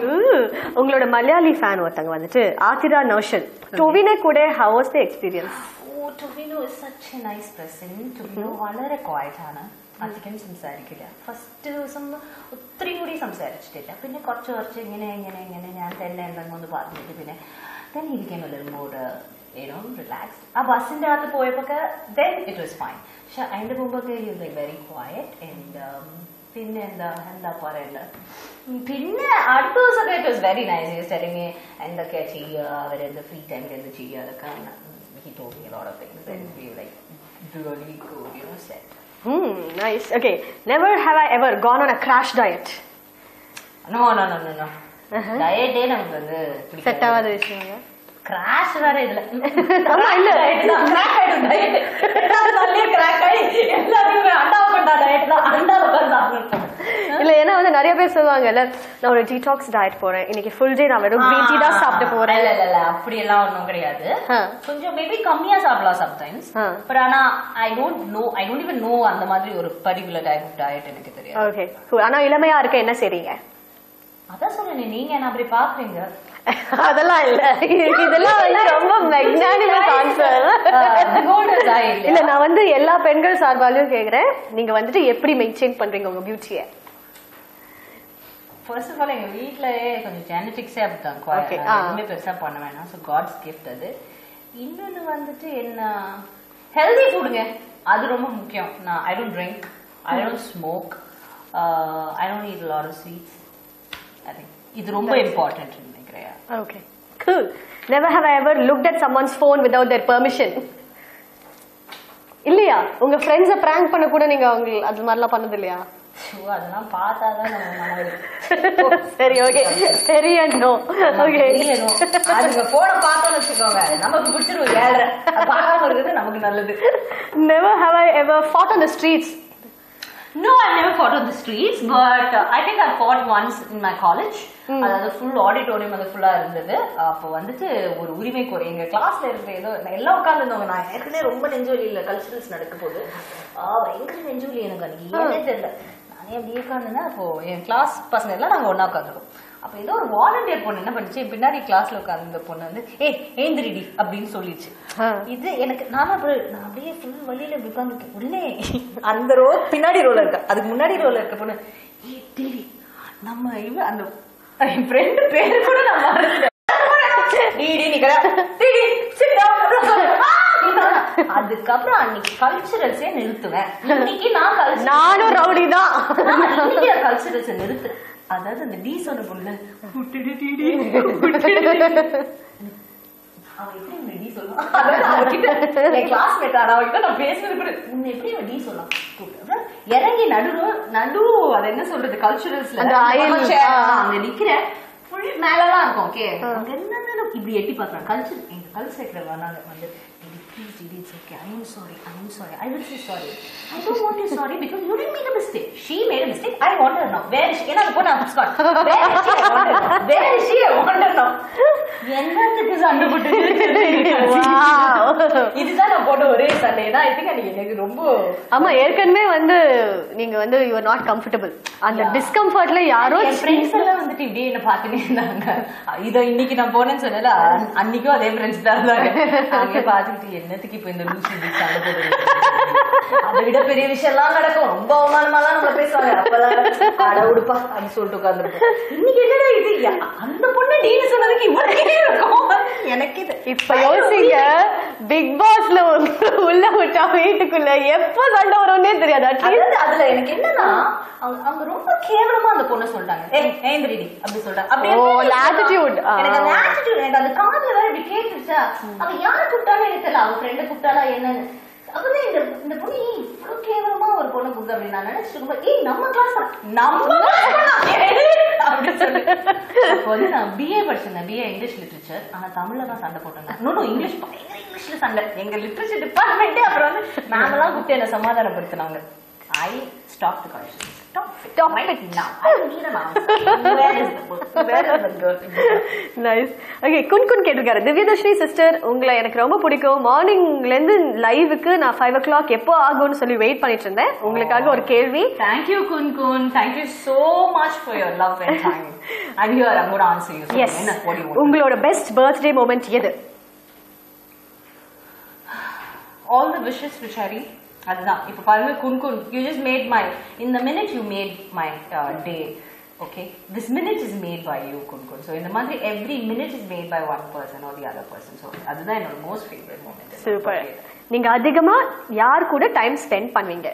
A: உங்களோட Malayali fan ஒருத்தங்க வந்துட்டு ஆதிரா நௌஷன் டொவினே கூட how was the experience
C: Oh, Tobino is such a nice person. Tobino വളരെ quiet ആണ് അധികം സംസാരിക്കില്ല first ദിവസം ഒത്തിരി കൂടി സംസാരിച്ചിട്ടില്ല പിന്നെ കുറച്ച് കുറച്ച് ഇങ്ങനെ ഇങ്ങനെ ഇങ്ങനെ ഞാൻ തന്നെ എന്തെങ്കിലും ഒന്ന് പറഞ്ഞിട്ട് പിന്നെ then he became a little more uh, you know relaxed ആ ബസ്സിന്റെ അകത്ത് പോയപ്പോഴൊക്കെ then it was fine പക്ഷെ അതിന്റെ മുമ്പൊക്കെ he was like very quiet and um, പിന്നെ എന്താ എന്താ പറയണ്ടത് ഉം, പിന്നെ അടുത്ത ദിവസമൊക്കെ it was very nice use telling me എന്തൊക്കെയാ ചെയ്യുക അവരെന്ത് ഫ്രീ ടൈമിൽ എന്ത് ചെയ്യുക അതൊക്കെ he told me a lot of things and we were like really good you know set
A: Hmm, nice. Okay. Never have I ever gone on a crash diet.
C: no no no no no டயட்டே நமக்கு வந்து
A: set ஆகாத விஷயங்க
C: crash வேற இதுல
A: ஆமா, இல்ல.
C: Crack ஆயிடும் diet crack ஆகி எல்லாத்தையுமே அண்டா பண்ணா டயட் தான் அண்டா உட்காந்து சாப்பிட்டு
A: இல்ல ஏன்னா வந்து நிறைய பேர் சொல்லுவாங்கல்ல நான் ஒரு டீடாக்ஸ் டயட் போறேன் இன்னைக்கு ஃபுல் டே நான் வெறும் green tea தான் சாப்பிட்டு போறேன்
C: இல்ல இல்ல இல்ல அப்படி எல்லாம் ஒண்ணும் கிடையாது
A: ஆ.
C: கொஞ்சம் மேபி கம்மியா சாப்பிடலாம் சம்டைம்ஸ்
A: ஆ.
C: பட் ஆனா I don't know I don't even know அந்த மாதிரி ஒரு பர்டிகுலர் டைப் ஆஃப் டயட் எனக்கு தெரியாது
A: ஓகே ஆனா இளமையா இருக்க என்ன செய்றீங்க
C: அதான் சொன்னேன் நீங்க என்ன அப்படி பாக்குறீங்க
A: அதெல்லாம் இல்ல இதெல்லாம் வந்து ரொம்ப மெக்னானிமஸ் ஆன்சர் இல்ல நான் வந்து எல்லா பெண்கள் சார்பாலையும் கேக்குறேன் நீங்க வந்துட்டு எப்படி மெயின்டைன் பண்றீங்க உங்க பியூட்டிய
C: ஃபர்ஸ்ட் ஆஃப் ஆல் எங்க வீட்லயே கொஞ்சம் ஜெனடிக்ஸே அப்படிதான்
A: Okay,
C: குவா-
A: ஆ.
C: எதுவுமே பெருசா பண்ண வேணாம் ஸோ காட்ஸ் கிஃப்ட் அது இன்னொன்னு வந்துட்டு என்ன ஹெல்தி ஃபுட்டுங்க அது ரொம்ப முக்கியம் நான் I don't drink I don't smoke I don't eat a lot of sweets I think இது ரொம்ப இம்பார்ட்டன்ட் நினைக்கிறேன்
A: Okay. Cool. Never have I ever looked at someone's phone without their permission. இல்லையா உங்க ஃப்ரெண்ட்ஸை prank பண்ண கூட நீங்க அவங்க அது மாதிரிலாம் பண்ணது இல்லையா
C: ஷோ அதெல்லாம் பார்த்தாதான் நம்ம மனது
A: சரி ஓகே சரி நோ ஓகே
C: தெரியணும். அதுங்க போன பார்த்தோம்னு வச்சுக்கோங்க நமக்கு பிடிச்சிரும் ஏழரை அது பார்க்காம இருக்கிறது நமக்கு நல்லது
A: never have I ever fought on the streets
C: No, I never fought on the streets, but uh, I think I fought once in my college. அதாவது ஃபுல் ஆடிட்டோரியம் அது ஃபுல்லா இருந்தது அப்போ வந்துட்டு ஒரு உரிமை கோரி எங்க கிளாஸ்ல இருக்கிற ஏதோ எல்லாம் உட்காந்துருந்தவங்க நான் ஏற்கனவே ரொம்ப நெஞ்சுவலி இல்ல கல்ச்சுரல்ஸ் நடக்க போது ஆ, பயங்கர நெஞ்சுவலி எனக்கு அன்னைக்கு ஏனே தெரியல நானே அப்படியே உட்காந்துனா அப்போ என் கிளாஸ் பசங்க எல்லாம் நாங்க ஒண்ணா உட்காந்துருக்கோம் அப்ப ஏதோ ஒரு வாலண்டியர் பொண்ணு என்ன பண்ணுச்சு என் பின்னாடி கிளாஸ்ல உட்கார்ந்த பொண்ணு வந்து ஏ ஏந்திரிடி அப்படின்னு சொல்லிச்சு
A: ஆ.
C: இது எனக்கு நானும் அப்படியே நான் அப்படியே ஃபுல் வழியில இப்படி உட்காந்துருக்கேன் உடனே அந்த ரோ பின்னாடி ரோல இருக்க அதுக்கு முன்னாடி ரோல இருக்க பொண்ணு ஏ டிவி நம்ம இவ அந்த என் ஃப்ரெண்டு பேரு கூட நான் மறந்துட்டேன் டிடி நிக்கிற டிடி sit down. ஆ! அதுக்கப்புறம் அன்னைக்கு கல்ச்சுரல்ஸே நிறுத்துவேன் இன்னைக்கு நான் கல்ச்சுரல்
A: நானும் ரவுடி தான்
C: இந்தியா கல்ச்சுரல்ஸ் நிறுத்துறேன் அதாவது அந்த டி சொன்ன பொண்ணு விட்டுடு டிடி அவன் எப்படி இந்த டி சொல்லுவான் அதாவது அவகிட்ட என் கிளாஸ்மேட் ஆனா அவகிட்ட நான் பேசுறது கூட உன்னை எப்படி அவன் டி சொல்லலாம் கூப்பிட்டு. அப்புறம் இறங்கி நடு நடு அது என்ன சொல்றது கல்ச்சுரல்ஸ்ல
A: அந்த aisle, ஆ.
C: அங்க நிக்கிறேன் ஃபுல் மேலதான் இருக்கும் ஓகே அங்க என்னன்னு இப்படி எட்டி பாக்குறேன் கல்ச்சர் எங்க கல்ச்சர் வந்தாங்க வந்து please DD it's okay I am sorry I am sorry I will say sorry I don't want you sorry because you did make a mistake she made a mistake i want her now where is she ஏன்னா அது போன ஹப்ஸ்காட் where is she i want her now where is she i want her now என்னத்துக்கு சண்டை போட்டு
A: Wow.
C: இதுதான் நான் போட்ட ஒரே சண்டை ஏன்னா ஐ திங்க் அன்னைக்கு எனக்கு ரொம்ப
A: ஆமா ஏற்கனவே வந்து நீங்க வந்து யூ ஆர் நாட் கம்ஃபர்டபுள் அந்த டிஸ்கம்ஃபர்ட்ல யாரோ
C: என் ஃப்ரெண்ட்ஸ் எல்லாம் வந்துட்டு இப்படியே என்ன பார்த்துட்டே இருந்தாங்க இதோ இன்னைக்கு நான் போனேன்னு சொன்னல அன்னைக்கும் அதே ஃப்ரெண்ட்ஸ் தான் இருந்தாங்க அவங்க பார்த்துக்கிட்டு என்னத்துக்கு இப்போ இந்த லூசி இப்படி சண்டை போடுறது அதை விட பெரிய விஷயம் எல்லாம் நடக்கும் ரொம்ப அவமானமாலாம் நம்மள பேசுவாங்க அப்பதான் அட உடுப்பா அப்படின்னு சொல்லிட்டு உட்காந்துருப்போம் இன்னைக்கு என்னடா இது யா- அந்த பொண்ணு நீனு சொன்னதுக்கு இவ்வளவு இருக்கும் எனக்கு இது
A: இப்ப யோசிங்க பிக் பாஸ்ல உள்ள விட்டா வீட்டுக்குள்ள எப்ப சண்டை வரும்னே தெரியாது அட்லீஸ்ட்
C: அதாவது அதுல எனக்கு என்னன்னா அவங்க அவங்க ரொம்ப கேவலமா அந்த பொண்ணை சொல்லிட்டாங்க ஏய் ஏந்திரிடி அப்படி சொல்றாங்க அப்படி
A: ஓ,
C: எப்படி
A: அந்த attitude. ஆ.
C: எனக்கு அந்த attitude, எனக்கு அந்த காதுல வேற இப்படி கேட்டுருச்சா அவ யார கூப்பிட்டாலும் எனக்கு தெரியல அவ ஃப்ரெண்ட கூப்பிட்டாலா என்னன்னு அப்பதான் இந்த இந்த பொண்ணு ஏய், இவ்வளவு கேவலமா ஒரு பொண்ணு கூப்பிட்டு அப்படின்னு நான் நினைச்சிட்டு இருக்கும்போது, ஏய் நம்ம கிளாஸ் நம்ம class பொண்ணா? அப்படின்னு சொல்லி அப்போ வந்து நான் பிஏ படிச்சிருந்தேன் பிஏ இங்கிலீஷ் லிட்ரேச்சர் ஆனா தமிழ்ல தான் சண்டை போட்டேன் இன்னும் இங்கிலீஷ் பயங்கர இங்கிலீஷ்ல சண்டை எங்க லிட்ரேச்சர் டிபார்ட்மெண்ட்டே அப்புறம் வந்து மேம் எல்லாம் கூப்பிட்டு என்ன சமாதானப்படுத்தினாங்க I stop the college stop
A: Stop
C: my now I need an answer where is the book where is the girl
A: nice okay குன் குன் கேட்டிருக்காரு திவ்யதர்ஷினி சிஸ்டர் உங்களை எனக்கு ரொம்ப பிடிக்கும் மார்னிங்ல இருந்து லைவுக்கு நான் ஃபைவ் ஓ கிளாக் எப்போ ஆகும்னு சொல்லி வெயிட் பண்ணிட்டு இருந்தேன் உங்களுக்காக ஒரு கேள்வி
C: Thank you, Kun Kun. Thank you so much for your love and time. I'm here. I'm going to answer you. So
A: yes
C: என்ன, what do you want?
A: உங்களோட பெஸ்ட் பர்த்டே மூமெண்ட் எது
C: All the wishes which I read. அதுதான் இப்போ பாருங்க குன் குன் you just made my இந்த minute you made my day okay this minute is made by you குன் குன் ஸோ இந்த மாதிரி every minute is made by one person or the other person so அதுதான் என்னோட மோஸ்ட் ஃபேவரட் மூமெண்ட்
A: சூப்பர் நீங்க அதிகமா யார் கூட டைம் ஸ்பெண்ட் பண்ணுவீங்க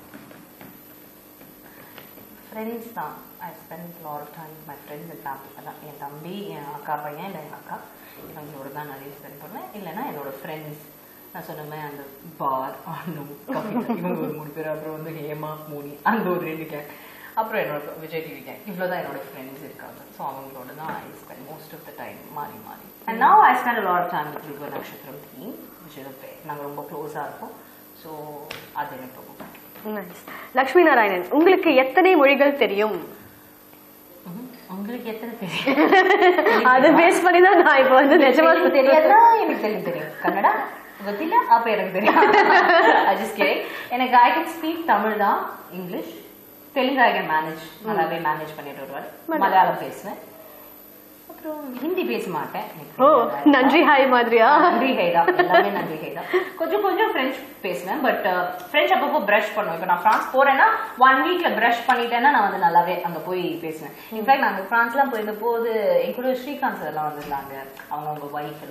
C: ஃப்ரெண்ட்ஸ் தான் I spend lot of time my friends and family அதான் என் தம்பி என் அக்கா பையன் இல்லை என் அக்கா இவங்களோட தான் நிறைய ஸ்பெண்ட் பண்ணுவேன் இல்லைன்னா என்னோட ஃப்ரெண்ட்ஸ் நான் சொன்ன மாதிரி அந்த பார் அனு கவிதா இவங்க ஒரு மூணு பேர் அப்புறம் வந்து ஹேமா மூனி அந்த ஒரு ரெண்டு கேங் அப்புறம் என்னோட விஜய் டிவி கேங் இவ்வளோ தான் என்னோட ஃப்ரெண்ட்ஸ் இருக்காங்க ஸோ அவங்களோட தான் I spend most of the time மாறி மாறி and now I spend lot of time with ருப நட்சத்திரம் டீம் விச் இஸ் நாங்கள் ரொம்ப க்ளோஸாக இருப்போம் ஸோ அது எனக்கு ரொம்ப பிடிக்கும்
A: Nice. லக்ஷ்மி நாராயணன் உங்களுக்கு எத்தனை மொழிகள் தெரியும்
C: ம்ஹும். உங்களுக்கு எத்தனை தெரியும்
A: அது பேஸ் பண்ணி தான் நான் இப்போ வந்து நிஜமா
C: எனக்கு தெரியாதா எனக்கு தெரியும் தெரியும் கன்னடா ಗೊತ್ತಿಲ್ಲ அப்ப எனக்கு தெரியும் அஜிஸ் கே எனக்கு ஐ கேன் ஸ்பீக் தமிழ் தான் English Telugu I can manage நல்லாவே மேனேஜ் பண்ணிட்டு வருவார் மலையாளம் பேசுவேன் அப்புறம் ஹிந்தி பேச மாட்டேன் எனக்கு
A: ஓ
C: தெரியாது.
A: நன்றி ஹாய் மாதிரியா
C: நன்றி ஹைதா எல்லாமே நன்றி ஹைதா கொஞ்சம் கொஞ்சம் ஃப்ரெஞ்ச் பேசுவேன் பட் ஃப்ரெஞ்ச் அப்பப்போ ப்ரஷ் பண்ணுவேன் இப்போ நான் ஃப்ரான்ஸ் போறேன்னா ஒன் வீக்ல ப்ரஷ் பண்ணிட்டேன்னா நான் வந்து நல்லாவே அங்க போய் பேசுவேன் இன்ஃபேக்ட் நான் அந்த ஃப்ரான்ஸ்லாம் போயிருந்த போது என் கூட ஸ்ரீகாந்த் சார் எல்லாம் வந்திருந்தாங்க அவங்க அவங்க ஒய்ஃப் எல்லாம்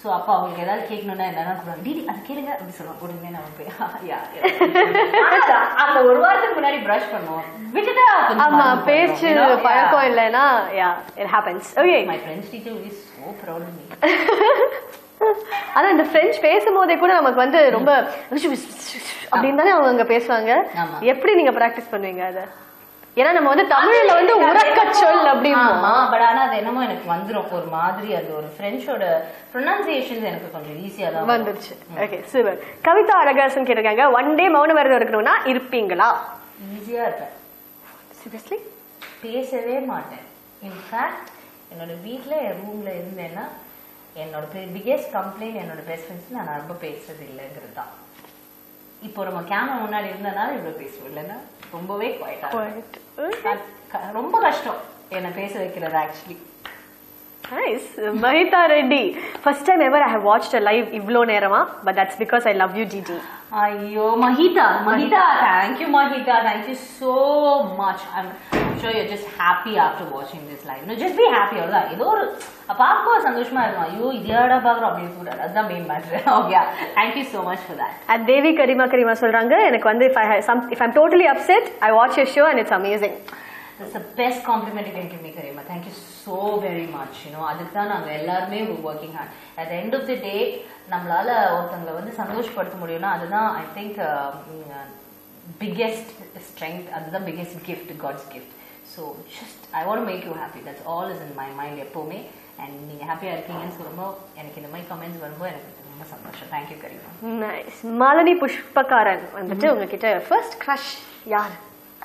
C: சோ அப்ப அவங்களுக்கு ஏதாவது கேட்கணும்னா என்னன்னா கூப்பிடுவாங்க டிடி அது கேளுங்க அப்படி சொல்லுவாங்க உடனே நம்ம போய் யா ஆனா, அந்த ஒரு வாரத்துக்கு முன்னாடி பிரஷ் பண்ணுவோம் விட்டுட்டா கொஞ்சம்
A: ஆமா
C: மறந்து
A: பேச்சு
C: போயிடும். You know? Yeah.
A: பழக்கம் இல்லைன்னா yeah it happens okay
C: My French teacher is so proud of me.
A: ஆனா இந்த பிரெஞ்சு பேசும்போதே கூட நமக்கு வந்து ரொம்ப அப்படின்னு தானே அவங்க அங்க பேசுவாங்க
C: ஆமா.
A: எப்படி நீங்க பிராக்டிஸ் பண்ணுவீங்க அத ஏன்னா நம்ம வந்து தமிழ்ல வந்து உறக்க சொல் அப்படின்னு
C: ஆமா பட் ஆனா அது என்னமோ எனக்கு வந்துரும் ஒரு மாதிரி அது ஒரு பிரெஞ்சோட ப்ரொனன்சியேஷன்ஸ் எனக்கு கொஞ்சம் ஈஸியா தான் வரும்.
A: வந்துருச்சு ஓகே சூப்பர் கவிதா அழகரசன் கேட்டிருக்காங்க ஒன் டே மௌன விரதம் இருக்கணும்னா இருப்பீங்களா
C: ஈஸியா இருப்பேன்
A: சீரியஸ்லி
C: பேசவே மாட்டேன் இன்ஃபேக்ட் என்னோட வீட்ல என் ரூம்ல இருந்தேன்னா என்னோட பிகெஸ்ட் கம்ப்ளைண்ட் என்னோட பெஸ்ட் ஃப்ரெண்ட்ஸ் நான் ரொம்ப பேசுறது இல்லைங்கிறது தான் இப்போ நம்ம கேமரா முன்னாடி இருந்தனால இவ்வளவு பேசுவோம் இல்லைன்னா ரொம்பவே குவாய்ட்டா ரொம்ப கஷ்டம் என்னை பேச வைக்கிறது actually
A: nice Mahitha Reddy first time ever I have watched a live இவ்ளோ நேரமா but that's because I love you DD
C: ஐயோ Mahitha Mahitha thank you Mahitha thank you so much I'm sure you just happy after வாட்சிங் this live no just be happy அவ்வளோதான் ஏதோ ஒரு பார்க்கும்போது சந்தோஷமா இருக்கும் ஐயோ இதோட பார்க்குறோம் அப்படின்னு கூட அதுதான் main matter okay thank you so much for that
A: at Devi Karima Karima சொல்றாங்க எனக்கு வந்து if I have some if I'm totally upset I watch your show and it's amazing
C: That's the best compliment you can give me, Karima. Thank you so very much. You know, அதுக்கு தான் நாங்க எல்லாருமே working hard at end of the day நம்மளால ஒருத்தவங்களை வந்து சந்தோஷப்படுத்த முடியும்னா அதுதான் ஐ திங்க் பிக்கெஸ்ட் ஸ்ட்ரென்த் அதுதான் biggest gift God's gift so just I want make you happy that's all is in my mind எப்போவுமே அண்ட் நீங்க ஹாப்பியா இருக்கீங்கன்னு சொல்லும்போது எனக்கு இந்த மாதிரி கமெண்ட்ஸ் வரும்போது எனக்கு ரொம்ப சந்தோஷம் தேங்க்யூ கரிமா
A: நைஸ் மாலினி புஷ்பகாரன் வந்துட்டு உங்ககிட்ட ஃபர்ஸ்ட் க்ரஷ் யார்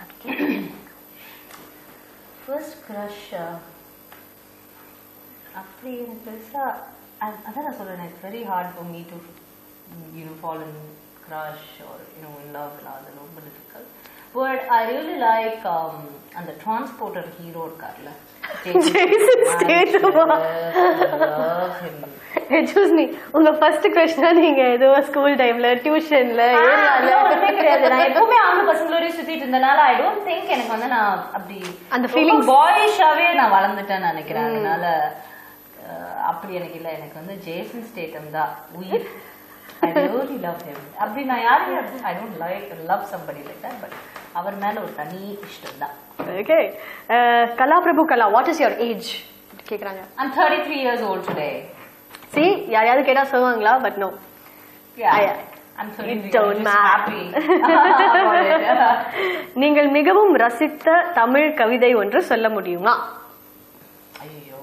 C: ஃபர்ஸ்ட் க்ரஷ் அப்படி எனக்கு பெருசா அ- அதான் நான் சொல்றேன் it's very hard for me to you know fall in crush or you know in love அது ரொம்ப difficult but I really like அந்த டிரான்ஸ்போர்ட்டர் ஹீரோ இருக்கார்ல
A: Jason Statham. எக்ஸ்கூஸ் மீ உங்க ஃபர்ஸ்ட் கொஸ்டினா நீங்க ஏதோ ஸ்கூல் டைம்ல டியூஷன்ல ஏரியால
C: ஒண்ணுமே கிடையாது நான் எப்பவுமே ஆம்பளை பசங்களோடய சுத்திட்டு இருந்தனால ஐ டோன்ட் திங்க் எனக்கு வந்து நான் அப்படி
A: அந்த feelings-
C: பாய்ஷாவே நான் வளர்ந்துட்டேன்னு நினைக்கிறேன் அதனால அஹ், அப்படி எனக்கு இல்ல எனக்கு வந்து ஜேசன் ஸ்டேட்டம் தான் உயிர் ஐ ரியலி லவ் ஹிம் அப்படி நான் யாரையும் I don't like love somebody like that but அவர் மேல ஒரு தனி இஷ்டம் தான்
A: okay Kala Prabhu Kala what is your age கேக்குறாங்க
C: I'm thirty three years old today
A: சி யாரையாவது கேட்டா சொல்லுவாங்களா but no I-
C: I'm
A: It don't matter.
C: happy.
A: நீங்கள் மிகவும் ரசித்த தமிழ் கவிதை ஒன்று சொல்ல முடியுமா
C: ஐயோ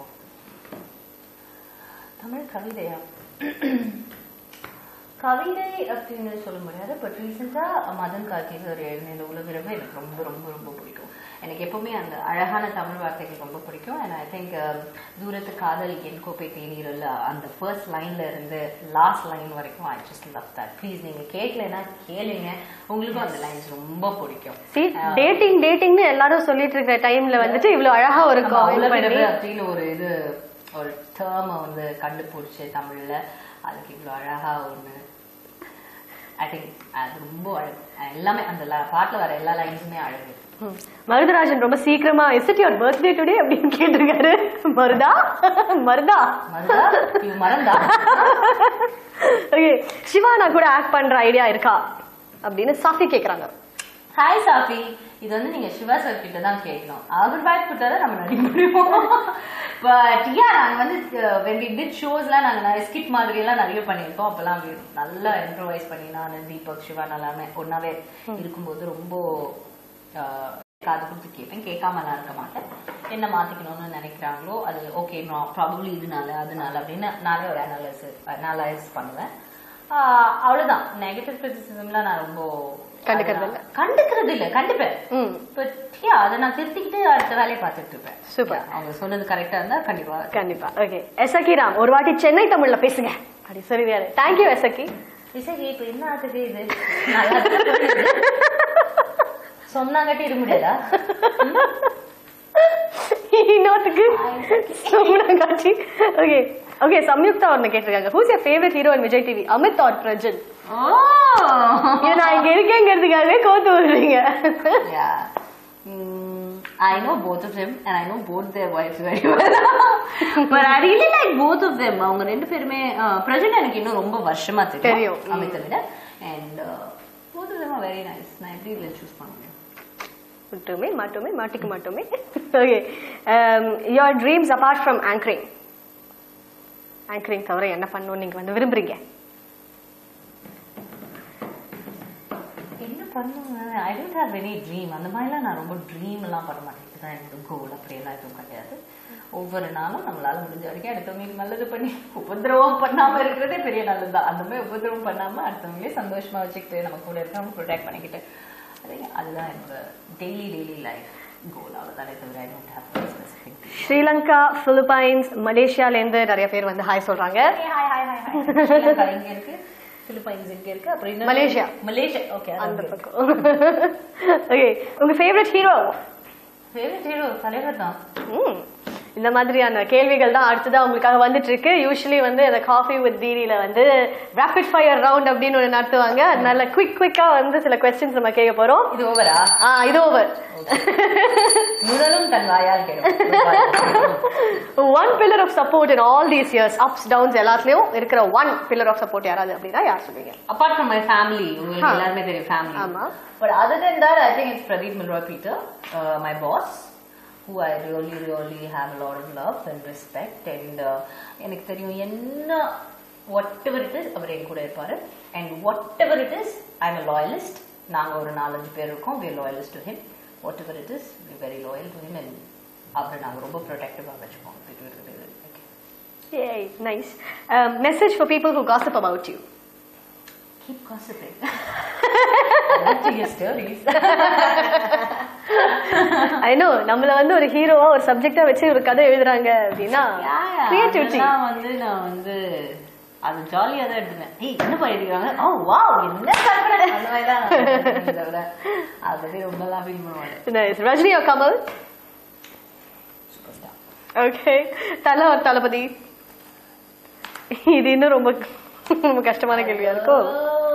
C: தமிழ் கவிதையா கவிதை அப்படின்னு சொல்ல முடியாது பட் ரீசெண்டா மதன் கார்த்திகர் எழுதின இந்த உலகிழமை எனக்கு ரொம்ப ரொம்ப ரொம்ப பிடிக்கும் எனக்கு எப்பவுமே அந்த அழகான தமிழ் வார்த்தைகள் ரொம்ப பிடிக்கும் அண்ட் ஐ திங்க் தூரத்து காதல் என் கோப்பை தேநீரில் அந்த ஃபர்ஸ்ட் லைன்ல இருந்து லாஸ்ட் லைன் வரைக்கும் I just love that please நீங்க கேட்கலன்னா கேளுங்க உங்களுக்கும் அந்த லைன்ஸ் ரொம்ப பிடிக்கும்
A: சி டேட்டிங் டேட்டிங்னு எல்லாரும் சொல்லிட்டு இருக்கிற டைம்ல வந்துட்டு இவ்வளவு அழகா ஒரு
C: நம்ம
A: comment
C: உலகிழமை
A: பண்ணி
C: அப்படின்னு ஒரு இது ஒரு டேர்ம வந்து கண்டுபிடிச்சு தமிழ்ல அதுக்கு இவ்வளவு அழகா ஒண்ணு ஐ திங்க் அது ரொம்ப அழகு எல்லாமே அந்த ல- பாட்டுல வர எல்லா லைன்ஸுமே அழகு
A: ம். மருதராஜன் ரொம்ப சீக்கிரமா is it your birthday today அப்படின்னு கேட்டிருக்காரு மருதா மருதா
C: மறந்தா இது மறந்தா
A: ஓகே சிவானா கூட ஆக்ட் பண்ற ஐடியா இருக்கா அப்படின்னு சாஃபி கேக்குறாங்க
C: ஹாய் சாஃபி இது வந்து நீங்க சிவா சார் கிட்ட தான் கேட்கணும் அவர் பேக் கொடுத்தாதான் நம்ம நடிக்க முடியும் பட் யா நாங்க வந்து வென் வி டிட் ஷோஸ்லாம் நாங்க நிறைய ஸ்கிட் மாதிரி எல்லாம் நிறைய பண்ணியிருக்கோம் அப்பெல்லாம் we நல்லா இம்ப்ரோவைஸ் பண்ணி நான் தீபக் சிவா எல்லாமே ஒன்னாவே இருக்கும்போது ரொம்ப அஹ், காது கொடுத்து கேட்பேன் கேட்காம நான் இருக்க மாட்டேன் என்ன மாத்திக்கணும்னு நினைக்கிறாங்களோ அது ஓகே ப்ராபப்ளி இதனால அதனால அப்படின்னு நானே ஒரு அனாலிஸ் அனலைஸ் பண்ணுவேன் ஆஹ், அவ்வளவுதான் நெகட்டிவ் கிரிட்டிசிசம்லாம் நான் ரொம்ப
A: கண்டுக்கிறது இல்ல.
C: கண்டுக்கிறது இல்ல கண்டிப்பேன்
A: ம்
C: பட் யா அதை நான் திருத்திக்கிட்டு அடுத்த வேலையை பார்த்துட்டு இருப்பேன்
A: Super.
C: Yeah, அவங்க சொன்னது கரெக்டா இருந்தா கண்டிப்பா
A: கண்டிப்பா ஓகே எஸ்அக்கி ராம் ஒரு வாட்டி சென்னை தமிழ்ல பேசுங்க அப்படி சொல்லுவாரு தேங்க்யூ எஸ்அக்கி
C: இசைக்கு இப்ப என்ன ஆகுது இது நல்லா தான் போகுது. சொன்னாங்கட்டி இருக்க முடியாதா
A: இன்னொருத்துக்கு காட்சி ஓகே ஓகே சம்யுக்தா ஒண்ணு கேட்டிருக்காங்க who's your favourite hero in Vijay TV Amit or Prajan
C: ஓ
A: இது நான் இங்க இருக்கேங்கிறதுக்காகவே கோத்து விடுறீங்க
C: Yeah. Mm, I know both of them and I know both their wives very well. but I really like both of them. அவங்க ரெண்டு பேருமே பிரஜன் எனக்கு இன்னும் ரொம்ப வருஷமா தெரியும்
A: தெரியும்.
C: அமித்தை விட and both of them are very nice. நான் எப்படி இதில் சூஸ் பண்ண முடியும்
A: மட்டுமே மட்டுமே மாட்டிக்க மாட்டோமே okay your dreams apart from anchoring anchoring தவிர என்ன பண்ணணும்னு நீங்க வந்து விரும்புறீங்க
C: என்ன பண்ணுவேன் I don't have any dream அந்த மாதிரிலாம் நான் ரொம்ப ட்ரீம் எல்லாம் பண்ண மாட்டேன் இதுதான் என்னோட கோல் அப்படியெல்லாம் எதுவும் கிடையாது ஒவ்வொரு நாளும் நம்மளால முடிஞ்ச வரைக்கும் அடுத்தவங்களுக்கு நல்லது பண்ணி உபதிரவம் பண்ணாம இருக்கிறதே பெரிய நல்லது தான் அந்த மாதிரி உபதிரவம் பண்ணாம அடுத்தவங்களே சந்தோஷமா வச்சுக்கிட்டு நம்ம கூட இருக்கிறவங்க ப்ரொடெக்ட் பண்ணிக்கிட்டு அதே அதுதான் என்னோட டெய்லி டெய்லி லைஃப் கோல் அவ்வளோதானே தவிர I don't have specific
A: Sri Lanka Philippines மலேசியால இருந்து நிறைய பேர் வந்து ஹாய் சொல்றாங்க
C: ஹாய் ஹாய் ஹாய் ஸ்ரீலங்கா இங்க இருக்கு பிலிப்பைன்ஸ் இங்க இருக்கு அப்புறம் இன்னொரு-
A: மலேசியா.
C: மலேசியா ஓகே
A: அந்த பக்கம் ஓகே உங்க ஃபேவரட் ஹீரோ
C: ஃபேவரட் ஹீரோ தலைவர் தான்
A: ம். இந்த மாதிரியான கேள்விகள் தான் அடுத்ததா உங்களுக்காக வந்துட்டு இருக்கு யூஸ்வலி வந்து அந்த காஃபி வித் தீரியில வந்து ரேபிட் ஃபயர் ரவுண்ட் அப்படின்னு ஒன்று நடத்துவாங்க அதனால குவிக் குவிக்கா வந்து சில கொஸ்டின்ஸ் நம்ம கேட்க போறோம்
C: இது ஓவரா
A: ஆ இது ஓவர்
C: முதலும் தன் வாயால் கேடும்
A: one pillar of support in all these years ups downs எல்லாத்துலயும் இருக்கிற ஒன் பில்லர் ஆஃப் சப்போர்ட் யாராவது அப்படின்னா யார் சொல்லுவீங்க
C: அப்பார்ட் ஃப்ரம் மை ஃபேமிலி உங்களுக்கு
A: Huh.
C: எல்லாருமே தெரியும் ஃபேமிலி
A: ஆமா.
C: But other then that I think it's Pradeep Milroy Peter my boss who I really really have a lot of love and respect and எனக்கு தெரியும் என்ன வாட் எவர் இட் இஸ் அவர் என் கூட இருப்பாரு and whatever it is I am loyalist நாங்க ஒரு நாலஞ்சு பேர் இருக்கோம் we loyalist to him whatever it is we very loyal to him and அவரை நாங்க ரொம்ப ப்ரொடெக்டிவாக வச்சுப்போம்
A: Yay, nice. Um, message for people who gossip about you.
C: Keep gossiping. I love to hear stories.
A: I know நம்மள வந்து ஒரு ஹீரோவா ஒரு சப்ஜெக்டா வச்சு ஒரு கதை எழுதுறாங்க அப்படின்னா கிரியேட்டிவிட்டி
C: அதெல்லாம் வந்து நான் வந்து அது ஜாலியா தான் எடுத்துப்பேன் ஏய் என்ன பண்ணிருக்காங்க ஓ வாவ் என்ன கற்பனை அந்த மாதிரி தான் நான் பண்ணுவேனே தவிர அதை பத்தி ரொம்ப எல்லாம் ஃபீல் பண்ண மாட்டேன்
A: nice Rajini or Kamal
C: super star
A: okay Thala ஒரு தளபதி இது இன்னும் ரொம்ப ரொம்ப கஷ்டமான கேள்வியா இருக்கும்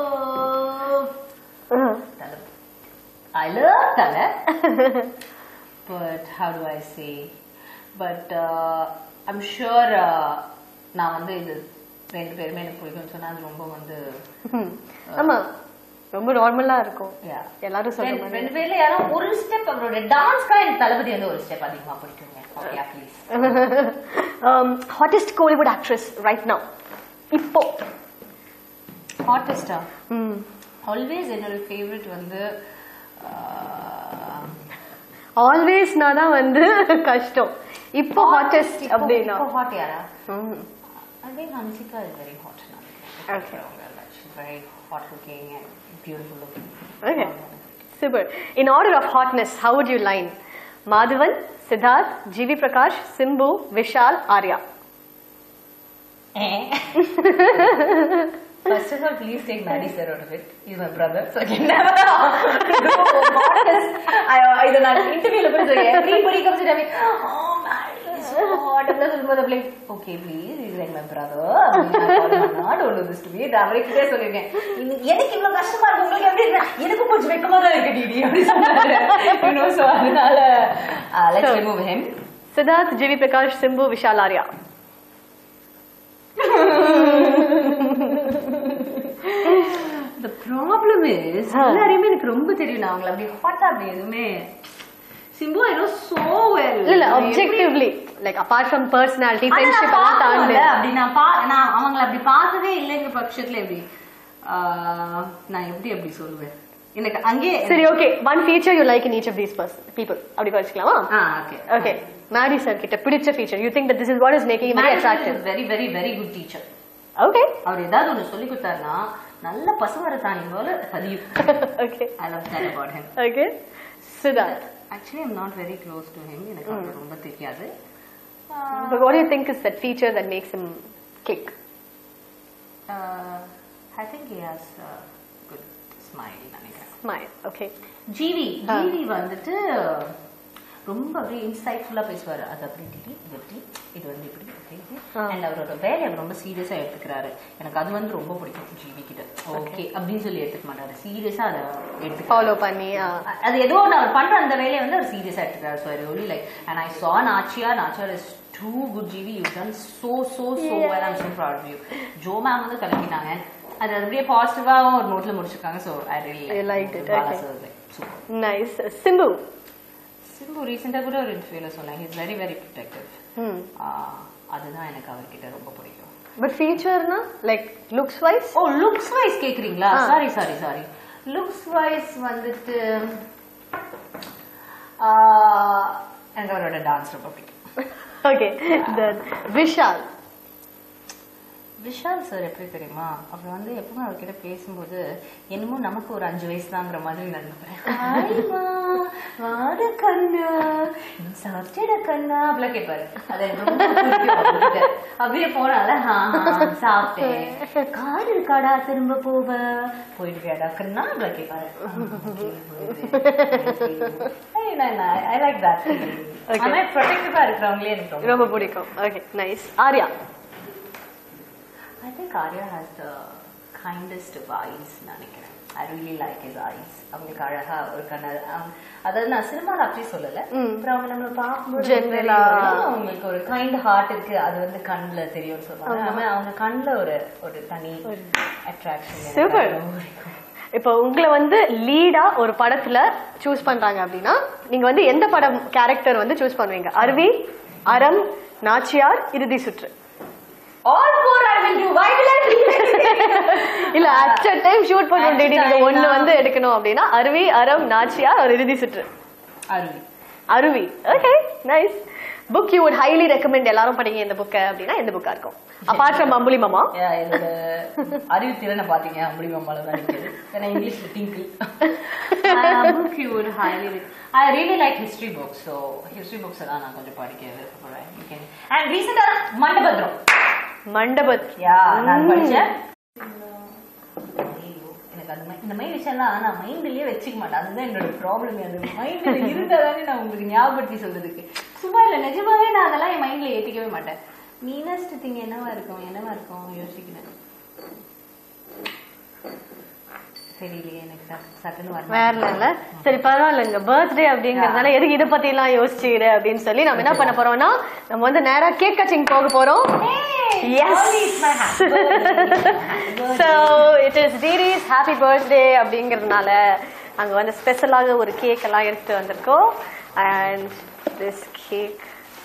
C: Thala I love Thala but how to I say but I'm sure நான் வந்து இது ரெண்டு பேருமே எனக்கு பிடிக்கும்னு சொன்னா அது ரொம்ப வந்து
A: ஆமா ரொம்ப நார்மலா இருக்கும்
C: Yeah.
A: எல்லாரும் சொல்ற
C: ரெண்டு-
A: மாதிரி
C: ரெண்டு பேர்ல யாரும் ஒரு ஸ்டெப் அவரோட டான்ஸ்க்கா எனக்கு தளபதி வந்து ஒரு ஸ்டெப் அதிகமா பிடிக்குங்க okay please
A: hottest Kollywood actress right now இப்போ
C: ஹாட்டஸ்டா
A: ம்
C: ஆல்வேஸ் என்னோட ஃபேவரட் வந்து ஆஹ்,
A: ஆல்வேஸ்னா தான் வந்து கஷ்டம் இப்போ ஹாட்டஸ்ட்
C: இப்போ-
A: அப்படின்னா
C: இப்போ hot யாரா
A: ம்.
C: I think Hanshika is very hot now.
A: Okay.
C: She's very hot looking and beautiful looking.
A: Okay. Super. In order of hotness, how would you line? Madhavan, Siddharth, GV Prakash, Simbu, Vishal, Arya.
C: First of all, please take Maddie sir out of it. He's my brother, so I can never do modest. I, இதை நான் இன்டர்வியூல போய் சொல்லுவேன் everybody comes to me, oh Maddie is so hot. அப்படிலாம் சொல்லும்போது I'm like, okay please, he's like my brother. Not don't do this to me. இது அவர்கிட்டே சொல்லிருக்கேன். இன்னைக்கு எனக்கு இவ்வளவு கஷ்டமா இருக்கு உங்களுக்கு எப்படி இருக்கு எனக்கும் கொஞ்சம் வெக்கமா தான் இருக்கு டிடி அப்படி சொன்னாரு you know so அதனால uh, let's
A: So-
C: remove him.
A: Siddharth, GV Prakash, Simbu, Vishal, Arya.
C: The problem is எல்லாரையுமே எனக்கு ரொம்ப தெரியும் நான் அவங்கள அப்படி ஹாட்டா அப்படி எதுவுமே Simbu I know so well
A: இல்ல இல்ல objectively like apart from personality friendship எல்லாம் தாண்டி
C: அப்படி நான் பா நான் அவங்கள அப்படி பார்த்ததே இல்லைங்க பட்சத்துல எப்படி ஆஹ், நான் எப்படி அப்படி சொல்லுவேன் எனக்கு அங்கே
A: சரி okay one feature you like in each of these person people அப்படி வச்சுக்கலாமா
C: ஆ ஓகே
A: ஓகே மேடி சார் கிட்ட பிடிச்ச feature you think that this is what is making him very attractive
C: very very very good teacher
A: okay
C: அவர் ஏதாவது ஒண்ணு சொல்லி கொடுத்தாருன்னா நல்ல பசுமர தாணி போல பதியும்
A: okay
C: I love that about him
A: okay Siddharth
C: actually I'm not very close to him எனக்கு அவரை ரொம்ப தெரியாது
A: but what do you think is that feature that makes him kick
C: I think he has good smile நினைக்கிறேன்
A: smile okay
C: GV
A: ஆ.
C: ஜிவி வந்துட்டு ரொம்ப அப்படியே இன்சைட்ஃபுல்லா பேசுவாரு அது அப்படி இப்படி, இது எப்படி இது வந்து இப்படி
A: ஆ.
C: அண்ட் அவரோட வேலையை அவர் ரொம்ப சீரியஸா எடுத்துக்கிறாரு எனக்கு அது வந்து ரொம்ப பிடிக்கும் ஜிவி கிட்ட ஓகே அப்படின்னு சொல்லி எடுத்துக்க மாட்டாரு சீரியஸா அதை எடுத்துக்க
A: ஃபாலோ பண்ணி ஆ.
C: அது ஏதோ ஒன்று அவர் பண்ற அந்த வேலையை வந்து அவர் சீரியஸா எடுத்துக்கிறாரு so I really like and I saw நாச்சியா Nachiyar is too good GV you done so so so well I'm so proud of you Jo ma'am வந்து கிளம்பினாங்க அது அப்படியே பாசிட்டிவாகவும் ஒரு நோட்ல முடிச்சிருக்காங்க so I really
A: You liked it,
C: Bala
A: okay.
C: Sir super
A: nice Simbu
C: Simbu ரீசெண்டாக கூட ஒரு இன்டர்வியூல சொன்னாங்க இஸ் வெரி வெரி ப்ரொடெக்டிவ்
A: ம்
C: அதுதான் எனக்கு அவர்கிட்ட ரொம்ப பிடிக்கும்
A: பட் ஃபீச்சர்னா like looks wise
C: oh looks wise கேக்குறீங்களா
A: ஆ.
C: Sorry sorry sorry looks wise வந்துட்டு ஆ, எனக்கு அவரோட டான்ஸ் ரொம்ப பிடிக்கும்
A: ஓகே விஷால்
C: விஷால் சார் எப்படி தெரியுமா அவர் வந்து எப்பவுமே அவர்கிட்ட பேசும்போது என்னமோ நமக்கு ஒரு அஞ்சு வயசு தாங்கிற மாதிரி நினைப்பேன் வாட கண்ணா சாப்பிட கண்ணா அப்படிலாம் கேட்பாரு அது எனக்கு ரொம்ப பிடிக்கும் அவர்கிட்ட. அப்படியே போனால "ஆ, ஆ, சாப்பிட்டேன் காடு இருக்காடா திரும்ப போவ போயிடுவியாடா கண்ணா அப்படிலாம் கேட்பாரு ஐ லைக் தட்
A: Okay.
C: ஆனா ப்ரொடெக்டிவா இருக்கிறவங்களே எனக்கு ரொம்ப
A: ரொம்ப பிடிக்கும் okay nice Arya
C: I think Arya has the kindest of eyes நினைக்கிறேன் I really like his eyes அவங்களுக்கு அழகா ஒரு கண்ணு அவங்க- அதாவது நான் சினிமால அப்படி சொல்லல
A: ம்.
C: அப்புறம் அவங்க நம்மள பார்க்கும்போது
A: General ஆ.
C: தெரியும், அவங்களுக்கு ஒரு கைண்ட் ஹார்ட் இருக்கு அது வந்து கண்ணுல தெரியும்னு சொல்லுவாங்க ஆனா அவங்க கண்ணுல ஒரு ஒரு தனி அட்ராக்ஷன்
A: Super. இப்போ உங்களை வந்து லீடா ஒரு படத்துல சூஸ் பண்றாங்க அப்படின்னா நீங்க வந்து எந்த படம் கேரக்டர் வந்து சூஸ் பண்ணுவீங்க அருவி அறம் Nachiyar Irudhi Suttru
C: all four I will to why will I
A: இல்ல அட் அ டைம் ஷூட் பண்ண
C: At a
A: டேடி நீங்க
C: time
A: ஒண்ணு
C: தான்.
A: வந்து எடுக்கணும் அப்படின்னா அருவி அறம் நாச்சியார் ஒரு இறுதி Suttru
C: Aruvi
A: Aruvi okay nice book you would highly recommend எல்லாரும் படிங்க இந்த புக்கை அப்படின்னா எந்த புக்கா இருக்கும் அபார்ட் ஃப்ரம் அம்புலி மாமா
C: Yeah, என்னோட அறிவு திறனை பாத்தீங்க அப்படி மம்மால தான் இருக்குது ஏன்னா இங்கிலீஷ்ல Tinkle book you would highly I really like history books so history books எல்லாம் நான் கொஞ்சம் படிக்க விருப்பப்படுறேன் அண்ட் ரீசெண்டாக மண்டபத்ரம்
A: மண்டபத்
C: யா நான் படிச்சேன் ஐயோ, எனக்கு அந்த மை- இந்த மாதிரி விஷயம்லாம் நான் மைண்ட்லயே வச்சுக்க மாட்டேன் அதுதான் என்னோட ப்ராப்ளம் அது மைண்ட்ல இருந்தாதானே நான் உங்களுக்கு ஞாபகப்படுத்தி சொல்றதுக்கு சும்மா இல்ல நிஜமாவே நான் அதெல்லாம் என் மைண்ட்ல ஏத்திக்கவே மாட்டேன் மீனஸ்ட் திங் என்னவா இருக்கும் என்னவா இருக்கும் யோசிக்கிறேன் தெரியலையே எனக்கு சட்- சட்டுன்னு வர
A: வேற இல்ல சரி பரவாயில்லைங்க பர்த்டே அப்படிங்கறதுனால எதுக்கு இதை பத்தி எல்லாம் யோசிச்சுக்கிற அப்படின்னு சொல்லி நம்ம என்ன பண்ண போறோம்னா நம்ம வந்து நேரா கேக் கட்டிங் போக போறோம் எஸ் ஸோ இட் இஸ் டீரிஸ் ஹாப்பி பர்த்டே அப்படிங்கறதுனால அங்க வந்து ஸ்பெஷலாக ஒரு கேக் எல்லாம் எடுத்து வந்திருக்கோம் அண்ட் திஸ் கேக்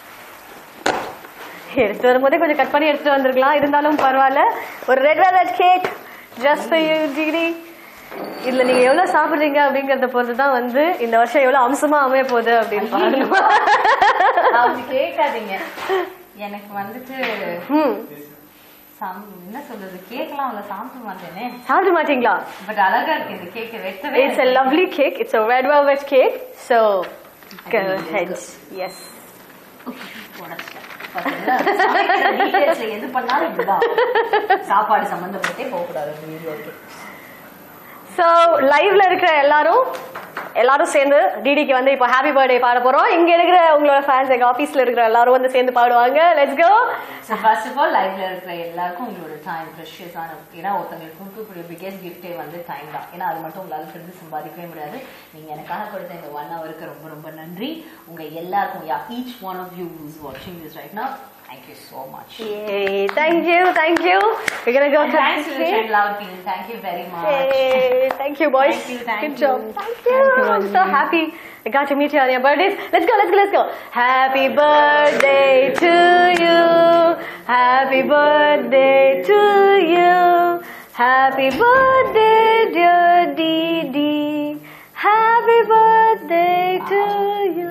A: எடுத்து வரும்போதே கொஞ்சம் கட் பண்ணி எடுத்துட்டு வந்திருக்கலாம் இருந்தாலும் பரவாயில்ல ஒரு red velvet cake just for you degree இதுல நீங்க எவ்வளவு சாப்பிடுறீங்க அப்படிங்கறத பொறுத்து தான் வந்து இந்த வருஷம் எவ்வளவு அம்சமா அமைய போகுது அப்படின்னு பாருங்க
C: அப்படி கேட்காதீங்க எனக்கு வந்துட்டு
A: ம்
C: சம்- என்ன சொல்றது கேக்லாம் அவ்வளவு சாப்பிட மாட்டேனே
A: சாப்பிட மாட்டீங்களா
C: பட் அழகா இருக்கு இந்த கேக் வெட்டவே
A: இட்ஸ் a lovely cake it's a red velvet cake so go ahead yes
C: உடைச்சிட்டேன். பாத்தீங்களா? சமைக்கிற details ல எது பண்ணாலும் இப்படிதான் சாப்பாடு சம்பந்தப்பட்டே போகக்கூடாது வீடியோக்கு
A: ஸோ லைவ்ல இருக்கிற எல்லாரும் எல்லாரும் சேர்ந்து டிடிக்கு வந்து இப்போ ஹாப்பி பர்த்டே பாட போறோம் இங்க இருக்கிற உங்களோட ஃபேன்ஸ் எங்க ஆபீஸ்ல இருக்கிற எல்லாரும் வந்து சேர்ந்து பாடுவாங்க let's go
C: so first of all லைவ்ல இருக்கிற எல்லாருக்கும் உங்களோட டைம் ப்ரெஷியஸான ஏன்னா ஒருத்தங்களுக்கு கொடுக்கக்கூடிய பிகெஸ்ட் கிஃப்டே வந்து டைம் தான் ஏன்னா அது மட்டும் உங்களால திரும்பி சம்பாதிக்கவே முடியாது நீங்க எனக்காக கொடுத்த இந்த ஒன் ஹவருக்கு ரொம்ப ரொம்ப நன்றி உங்க எல்லாருக்கும் yeah each one of you is வாட்சிங் this right now thank you so much
A: Yay, thank you thank you we're gonna go to
C: thanks to the love team thank you very much
A: Yay, thank you boys
C: Thank you, thank
A: good
C: you.
A: job thank you I'm so happy I got to meet you on your birthdays let's go let's go let's go happy birthday to you happy birthday to you happy birthday dear Didi happy birthday to you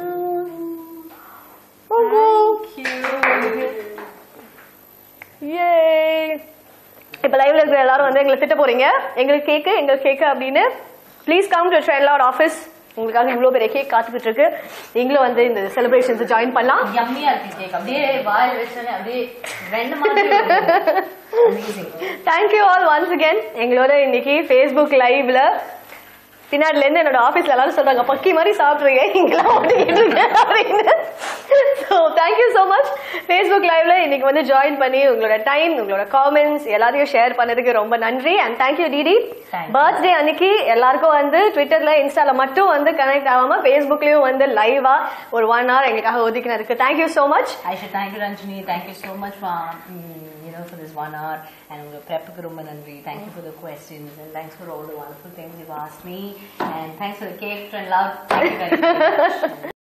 A: Yay! இப்ப லைவ்ல இருக்கிற எல்லாரும் வந்து எங்களை திட்ட போறீங்க எங்களுக்கு கேக்கு எங்களுக்கு கேக்கு அப்படின்னு please come to Trend Loud office உங்களுக்காக இவ்வளோ பெரிய கேக் காத்துக்கிட்டு இருக்கு நீங்களும் வந்து இந்த செலிப்ரேஷன்ஸ் ஜாயின் பண்ணலாம்
C: யம்மியா இருக்கு கேக் அப்படியே வாயில் வச்சோன்னே அப்படியே ரெண்டு மாதிரி amazing
A: thank you all once again எங்களோட இன்னைக்கு ஃபேஸ்புக் லைவ்ல பின்னாடில இருந்து என்னோட ஆபீஸ்ல எல்லாரும் சொல்றாங்க பக்கி மாதிரி சாப்பிடுறீங்க இங்கெல்லாம் வந்துகிட்டு இருக்கு ஃபேஸ்புக் லைவ்ல இன்னைக்கு வந்து ஜாயின் பண்ணி உங்களோட டைம் உங்களோட காமெண்ட்ஸ் எல்லாத்தையும் ஷேர் பண்ணதுக்கு ரொம்ப நன்றி and thank you DD
C: Thank you.
A: Birthday அன்னைக்கு எல்லாருக்கும் வந்து ட்விட்டர்ல இன்ஸ்டால மட்டும் வந்து கனெக்ட் ஆகாம ஃபேஸ்புக்லயும் வந்து லைவா ஒரு ஒன் ஹவர் எங்களுக்காக ஒதுக்கினதுக்கு thank you so much
C: I should thank you, Ranjini. Thank you so much for, mm, you know, for this one hour. And உங்க prep ரொம்ப நன்றி. Thank you for the questions and thanks for all the wonderful things you've asked me. And thanks for the cake and love. Thank you very much.